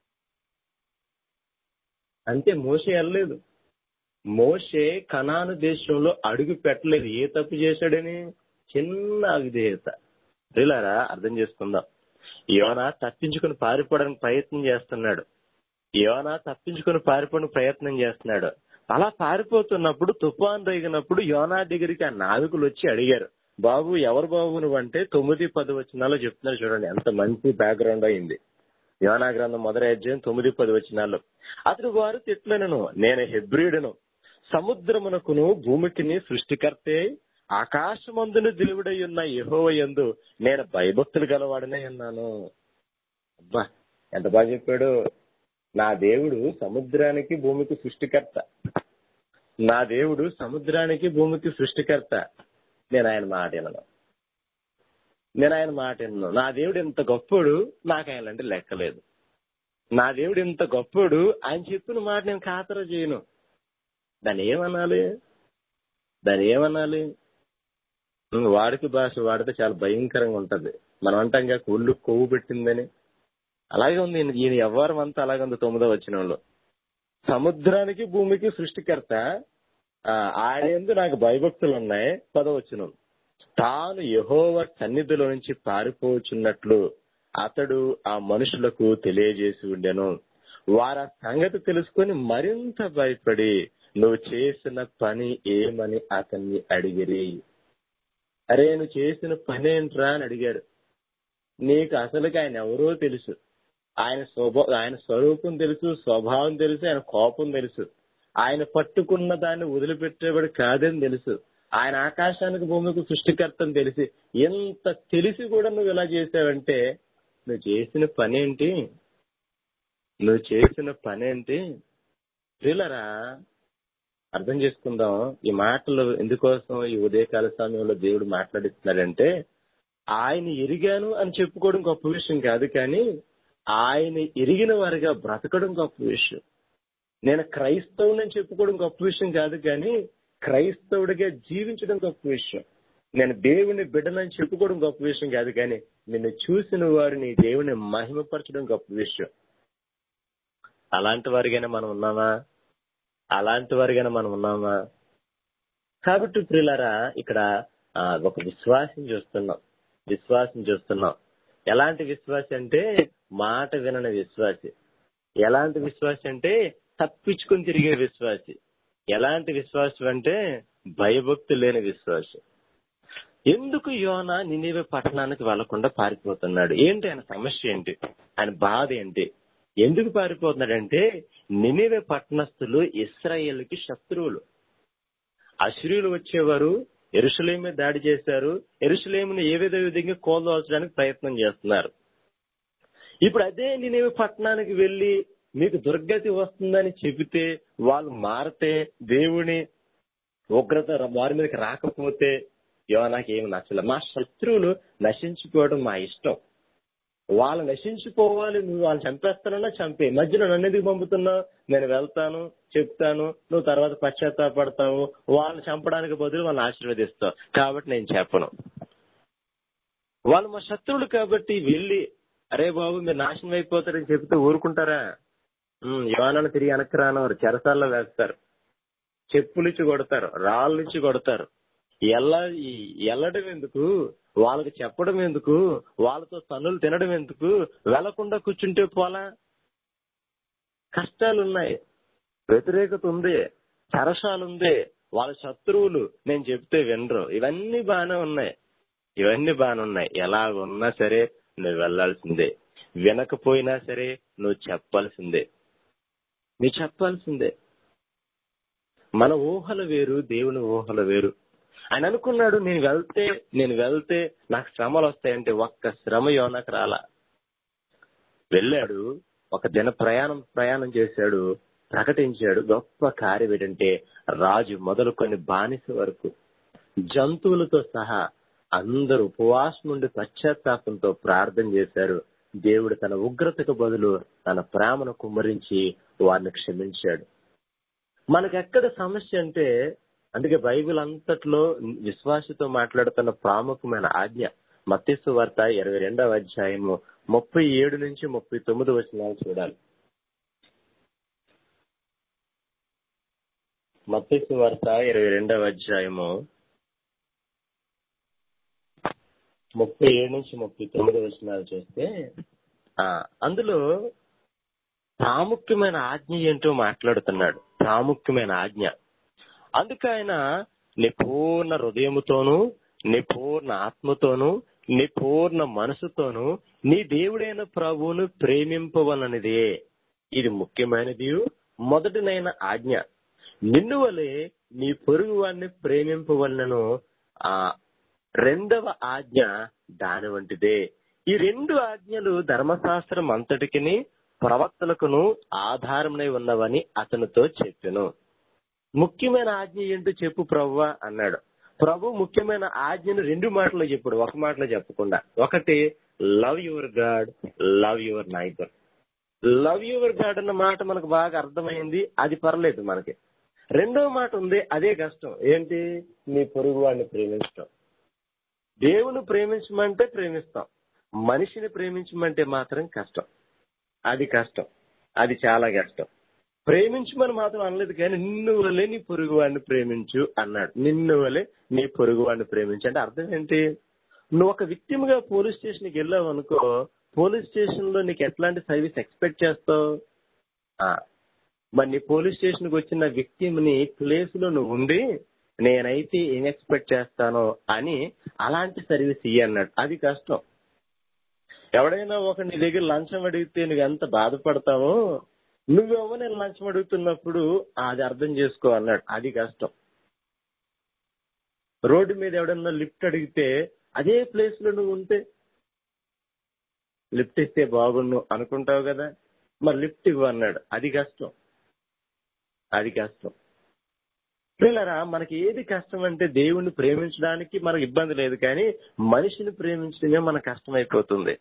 అంతే మోసే వెళ్ళలేదు మోసే కనాను దేశంలో అడుగు పెట్టలేదు ఏ తప్పు చేశాడని చిన్న అవిధేయత రిలారా అర్థం చేసుకుందాం యోనా తప్పించుకుని పారిపోవడానికి ప్రయత్నం చేస్తున్నాడు యోనా తప్పించుకుని పారిపోవడానికి ప్రయత్నం చేస్తున్నాడు అలా పారిపోతున్నప్పుడు తుఫాన్ రేగినప్పుడు యోనా దగ్గరికి ఆ నావికులు వచ్చి అడిగారు బాబు ఎవరు బాబు నువ్వు అంటే తొమ్మిది పది వచ్చినాలో చెప్తున్నారు చూడండి ఎంత మంచి బ్యాక్గ్రౌండ్ అయింది యోనా గ్రంథం మొదటి అధ్యాయం తొమ్మిది పది వచ్చినాలు అతడు వారు తిట్లనను నేను హెబ్రియుడను సముద్రమునకును భూమికిని సృష్టికర్తే ఆకాశమందును దేవుడై ఉన్న యెహోవా యందు నేను భయభక్తులు గలవాడనే అన్నాను అబ్బా ఎంత బాగా చెప్పాడు నా దేవుడు సముద్రానికి భూమికి సృష్టికర్త నా దేవుడు సముద్రానికి భూమికి సృష్టికర్త నేను ఆయన మాట వినను నేను ఆయన మాట వినను నా దేవుడు ఎంత గొప్పోడు నాకు ఆయన అంటే లెక్కలేదు నా దేవుడు ఎంత గొప్పోడు ఆయన చెప్పిన మాట నేను ఖాతరు చేయను దాన్ని ఏమనాలి దాన్ని ఏమనాలి ఉమ్, వాడికి భాష వాడితే చాలా భయంకరంగా ఉంటది మనం అంటాం ఒళ్ళు కొవ్వు పెట్టిందని అలాగే ఉంది ఈయన- ఈయన వ్యవహారం అంతా అలాగే ఉంది తొమ్మిదో వచనంలో సముద్రానికి భూమికి సృష్టికర్త ఆ, ఆయన ఎందు నాకు భయభక్తులు ఉన్నాయి పదవచనం తాను యహోవ సన్నిధిలో నుంచి పారిపోచున్నట్లు అతడు ఆ మనుషులకు తెలియజేసి ఉండెను వారు ఆ సంగతి తెలుసుకొని మరింత భయపడి నువ్వు చేసిన పని ఏమని అతన్ని అడిగిరి అరే నువ్వు చేసిన పని ఏంట్రా అని అడిగారు నీకు అసలుకి ఆయన ఎవరో తెలుసు ఆయన స్వభా ఆయన స్వరూపం తెలుసు స్వభావం తెలుసు ఆయన కోపం తెలుసు ఆయన పట్టుకున్న దాన్ని వదిలిపెట్టేవాడు కాదని తెలుసు ఆయన ఆకాశానికి భూమికి సృష్టికర్త అని తెలిసి ఎంత తెలిసి కూడా నువ్వు ఇలా చేసావంటే నువ్వు చేసిన పనేంటి నువ్వు చేసిన పనేంటి ప్రియులరా అర్థం చేసుకుందాం ఈ మాటలు ఎందుకోసం ఈ ఉదయకాల సమయంలో దేవుడు మాట్లాడిస్తున్నాడంటే ఆయన ఎరిగాను అని చెప్పుకోవడం గొప్ప విషయం కాదు కానీ ఆయన ఎరిగిన వారిగా బ్రతకడం గొప్ప విషయం నేను క్రైస్తవుని చెప్పుకోవడం గొప్ప విషయం కాదు కానీ క్రైస్తవుడిగా జీవించడం గొప్ప విషయం నేను దేవుని బిడ్డనని చెప్పుకోవడం గొప్ప విషయం కాదు కానీ నిన్ను చూసిన వారిని దేవుని మహిమపరచడం గొప్ప విషయం అలాంటి వారిగానే మనం ఉన్నామా అలాంటి వారిగానే మనం ఉన్నామా కాబట్టి ప్రియులారా ఇక్కడ ఆ, ఒక విశ్వాసం చూస్తున్నాం విశ్వాసం చూస్తున్నాం ఎలాంటి విశ్వాసి అంటే మాట వినని విశ్వాసి ఎలాంటి విశ్వాసి అంటే తప్పించుకుని తిరిగే విశ్వాసి ఎలాంటి విశ్వాసం అంటే భయభక్తి లేని విశ్వాసం ఎందుకు యోన నినేవే పట్టణానికి వెళ్లకుండా పారిపోతున్నాడు ఏంటి ఆయన సమస్య ఏంటి ఆయన బాధ ఏంటి ఎందుకు పారిపోతున్నాడంటే నినేవే పట్టణస్థులు ఇస్రాయేల్కి శత్రువులు అశ్రీయులు వచ్చేవారు ఎరుసలేం మీద దాడి చేశారు ఎరుసలేమును ఏ విధ విధంగా కోల్దోల్చడానికి ప్రయత్నం చేస్తున్నారు ఇప్పుడు అదే నినేవి పట్టణానికి వెళ్లి మీకు దుర్గతి వస్తుందని చెబితే వాళ్ళు మారితే దేవుని ఉగ్రత వారి మీదకి రాకపోతే యో నాకేమి నచ్చలేదు మా శత్రువులు నశించుకోవడం మా ఇష్టం వాళ్ళు నశించుకోవాలి నువ్వు వాళ్ళని చంపేస్తానన్నా చంపే మధ్యలో నన్ను ఎందుకు పంపుతున్నావు నేను వెళ్తాను చెప్తాను నువ్వు తర్వాత పశ్చాత్తాపడతావు వాళ్ళని చంపడానికి బదులు వాళ్ళని ఆశీర్వదిస్తావు కాబట్టి నేను చెప్పను వాళ్ళు మా శత్రువులు కాబట్టి వెళ్ళి అరే బాబు మీరు నాశనం అయిపోతారని చెప్తే ఊరుకుంటారా ఉమ్, యోనాను తిరిగి వెనక్కి రానవారు చెరసాల్లో వేస్తారు చెప్పులిచ్చి కొడతారు రాళ్ళిచ్చి కొడతారు ఎల్ల ఎల్లడం ఎందుకు వాళ్ళకి చెప్పడం ఎందుకు వాళ్ళతో తన్నులు తినడం ఎందుకు వెళ్లకుండా కూర్చుంటే పోలా కష్టాలున్నాయి వ్యతిరేకత ఉంది చరసాలుంది వాళ్ళ శత్రువులు నేను చెప్తే వినరు ఇవన్నీ బాగానే ఉన్నాయి ఇవన్నీ బాగానే ఉన్నాయి ఎలాగున్నా సరే నువ్వు వెళ్లాల్సిందే వినకపోయినా సరే నువ్వు చెప్పాల్సిందే నువ్వు చెప్పాల్సిందే మన ఊహలు వేరు దేవుని ఊహలు వేరు ఆయన అనుకున్నాడు నేను వెళ్తే నేను వెళ్తే నాకు శ్రమలు వస్తాయంటే ఒక్క శ్రమ యోనకు రాలా వెళ్ళాడు ఒక దిన ప్రయాణం ప్రయాణం చేశాడు ప్రకటించాడు గొప్ప కార్యం ఏంటంటే రాజు మొదలుకొని బానిస వరకు జంతువులతో సహా అందరూ ఉపవాసం నుండి పశ్చాత్తాపంతో ప్రార్థన చేశారు దేవుడు తన ఉగ్రతకు బదులు తన ప్రేమను కుమ్మరించి వారిని క్షమించాడు మనకెక్కడ సమస్య అంటే అందుకే బైబిల్ అంతట్లో విశ్వాసతో మాట్లాడుతున్న ప్రాముఖ్యమైన ఆజ్ఞ మత్స్సు వార్త ఇరవై రెండవ అధ్యాయము ముప్పై ఏడు నుంచి ముప్పై తొమ్మిది వచనాలు చూడాలి మత్స్సు వార్త ఇరవై రెండవ అధ్యాయము ముప్పై ఏడు నుంచి ముప్పై తొమ్మిది వచనాలు చూస్తే ఆ అందులో ప్రాముఖ్యమైన ఆజ్ఞ ఏంటో మాట్లాడుతున్నాడు ప్రాముఖ్యమైన ఆజ్ఞ అందుకు ఆయన నీ పూర్ణ హృదయముతోను నీ పూర్ణ ఆత్మతోను నీ పూర్ణ మనసుతోను నీ దేవుడైన ప్రభువును ప్రేమింపవలనిదే ఇది ముఖ్యమైనది మొదటినైన ఆజ్ఞ నిన్ను వలె నీ పొరుగు వాడిని ప్రేమింపవలనను ఆ రెండవ ఆజ్ఞ దాని వంటిదే ఈ రెండు ఆజ్ఞలు ధర్మశాస్త్రం అంతటికిని ప్రవక్తలకును ఆధారమై ఉన్నవని అతనితో చెప్పెను ముఖ్యమైన ఆజ్ఞ ఏంటో చెప్పు ప్రవ్వా అన్నాడు ప్రభు ముఖ్యమైన ఆజ్ఞను రెండు మాటలు చెప్పాడు ఒక మాటలో చెప్పకుండా ఒకటి love your God love your neighbour love your God అన్న మాట మనకు బాగా అర్థమైంది అది పర్లేదు మనకి రెండో మాట ఉంది అదే కష్టం ఏంటి నీ పొరుగు వాడిని ప్రేమించడం దేవుని ప్రేమించమంటే ప్రేమిస్తాం మనిషిని ప్రేమించమంటే మాత్రం కష్టం అది కష్టం అది చాలా కష్టం ప్రేమించమని మాత్రం అనలేదు కానీ నిన్ను వలే నీ పొరుగు వాడిని ప్రేమించు అన్నాడు నిన్ను వలే నీ పొరుగు వాడిని ప్రేమించు అంటే అర్థం ఏంటి నువ్వు ఒక విక్టిమ్ గా పోలీస్ స్టేషన్ కి వెళ్ళావు అనుకో పోలీస్ స్టేషన్ లో నీకు ఎట్లాంటి సర్వీస్ ఎక్స్పెక్ట్ చేస్తావు ఆ, మరి నీ పోలీస్ స్టేషన్ కి వచ్చిన విక్టిమ్ ని ప్లేస్ లో నువ్వు ఉండి నేనైతే ఏం ఎక్స్పెక్ట్ చేస్తానో అని అలాంటి సర్వీస్ ఇయ్యి అన్నాడు అది కష్టం ఎవడైనా ఒక నీ దగ్గర లంచం అడిగితే నువ్వు ఎంత బాధపడతావో నువ్వెవరిని లంచం అడుగుతున్నప్పుడు అది అర్థం చేసుకో అన్నాడు అది కష్టం రోడ్డు మీద ఎవడన్నా లిఫ్ట్ అడిగితే అదే ప్లేస్ లో నువ్వు ఉంటే లిఫ్ట్ ఇస్తే బాగుండు అనుకుంటావు కదా మరి లిఫ్ట్ ఇవ్వు అన్నాడు అది కష్టం అది కష్టం పిల్లరా మనకి ఏది కష్టం అంటే దేవుణ్ణి ప్రేమించడానికి మనకు ఇబ్బంది లేదు కానీ మనిషిని ప్రేమించడమే మనకు కష్టమైపోతుంది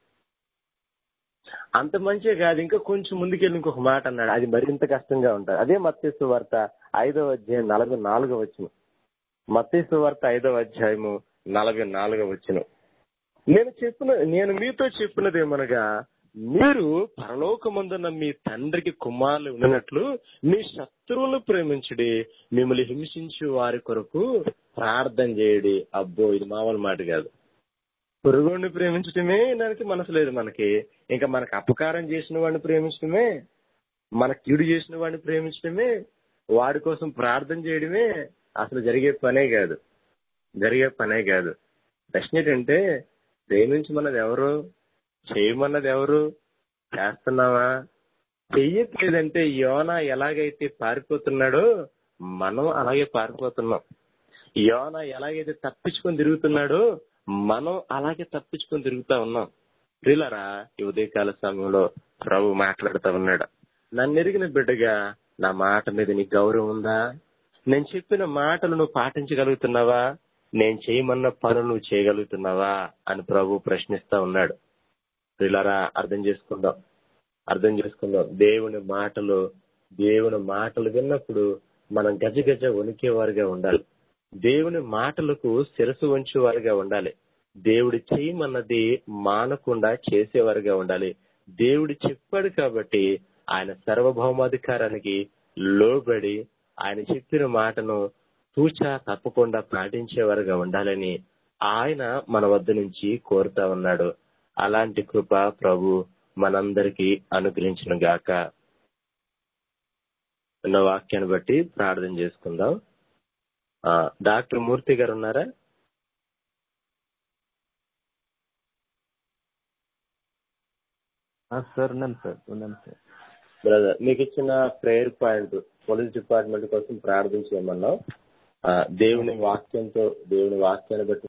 అంత మంచిగా కాదు ఇంకా కొంచెం ముందుకెళ్ళి ఇంకొక మాట అన్నాడు అది మరింత కష్టంగా ఉంటుంది అదే మత్స్సు వార్త ఐదవ అధ్యాయం నలభై నాలుగో వచ్చిన మత్స్సు వార్త ఐదవ అధ్యాయము నలభై నాలుగో వచ్చిన నేను చెప్పిన నేను మీతో చెప్పినది ఏమనగా మీరు పరలోకమందున్న మీ తండ్రికి కుమారులు ఉన్నట్లు మీ శత్రువులను ప్రేమించుడి మిమ్మల్ని హింసించు వారి కొరకు ప్రార్థన చేయడి అబ్బో ఇది మామూలు మాట కాదు పొరుగుడిని ప్రేమించడమే దానికి మనసు లేదు మనకి ఇంకా మనకు అపకారం చేసిన వాడిని ప్రేమించడమే మన కీడు చేసిన వాడిని ప్రేమించడమే వాడి కోసం ప్రార్థన చేయడమే అసలు జరిగే పనే కాదు జరిగే పనే కాదు ప్రశ్న ఏంటంటే ప్రేమించమన్నది ఎవరు చేయమన్నది ఎవరు చేస్తున్నావా చెయ్యట్లేదంటే యోన ఎలాగైతే పారిపోతున్నాడో మనం అలాగే పారిపోతున్నాం యోన ఎలాగైతే తప్పించుకొని తిరుగుతున్నాడో మనం అలాగే తప్పించుకొని తిరుగుతా ఉన్నాం ప్రిలరా ఈ ఉదయకాల సమయంలో ప్రభు మాట్లాడుతూ ఉన్నాడు నన్ను ఎరిగిన బిడ్డగా నా మాట మీద నీకు గౌరవం ఉందా నేను చెప్పిన మాటలు నువ్వు పాటించగలుగుతున్నావా నేను చేయమన్న పనులు నువ్వు చేయగలుగుతున్నావా అని ప్రభు ప్రశ్నిస్తా ఉన్నాడు ప్రిలరా అర్థం చేసుకుందాం అర్థం చేసుకుందాం దేవుని మాటలు దేవుని మాటలు విన్నప్పుడు మనం గజ గజ వణికేవారుగా ఉండాలి దేవుని మాటలకు శిరసు వంచేవారుగా ఉండాలి దేవుడి చేయమన్నది మానకుండా చేసేవారుగా ఉండాలి దేవుడు చెప్పాడు కాబట్టి ఆయన సర్వభౌమాధికారానికి లోబడి ఆయన చెప్పిన మాటను తూచా తప్పకుండా పాటించేవారుగా ఉండాలని ఆయన మన వద్ద నుంచి కోరుతా ఉన్నాడు అలాంటి కృప ప్రభు మనందరికీ అనుగ్రహించిన గాక ఉన్న వాక్యాన్ని బట్టి ప్రార్థన చేసుకుందాం ఆ, డాక్టర్ మూర్తి గారు ఉన్నారా సార్ ఉన్నాను సార్ ఉన్నాను సార్ బ్రదర్ మీకు ఇచ్చిన ప్రేయర్ పాయింట్ పోలీస్ డిపార్ట్మెంట్ కోసం ప్రార్థన చేయమన్నాం ఆ, దేవుని వాక్యంతో దేవుని వాక్యాన్ని బట్టి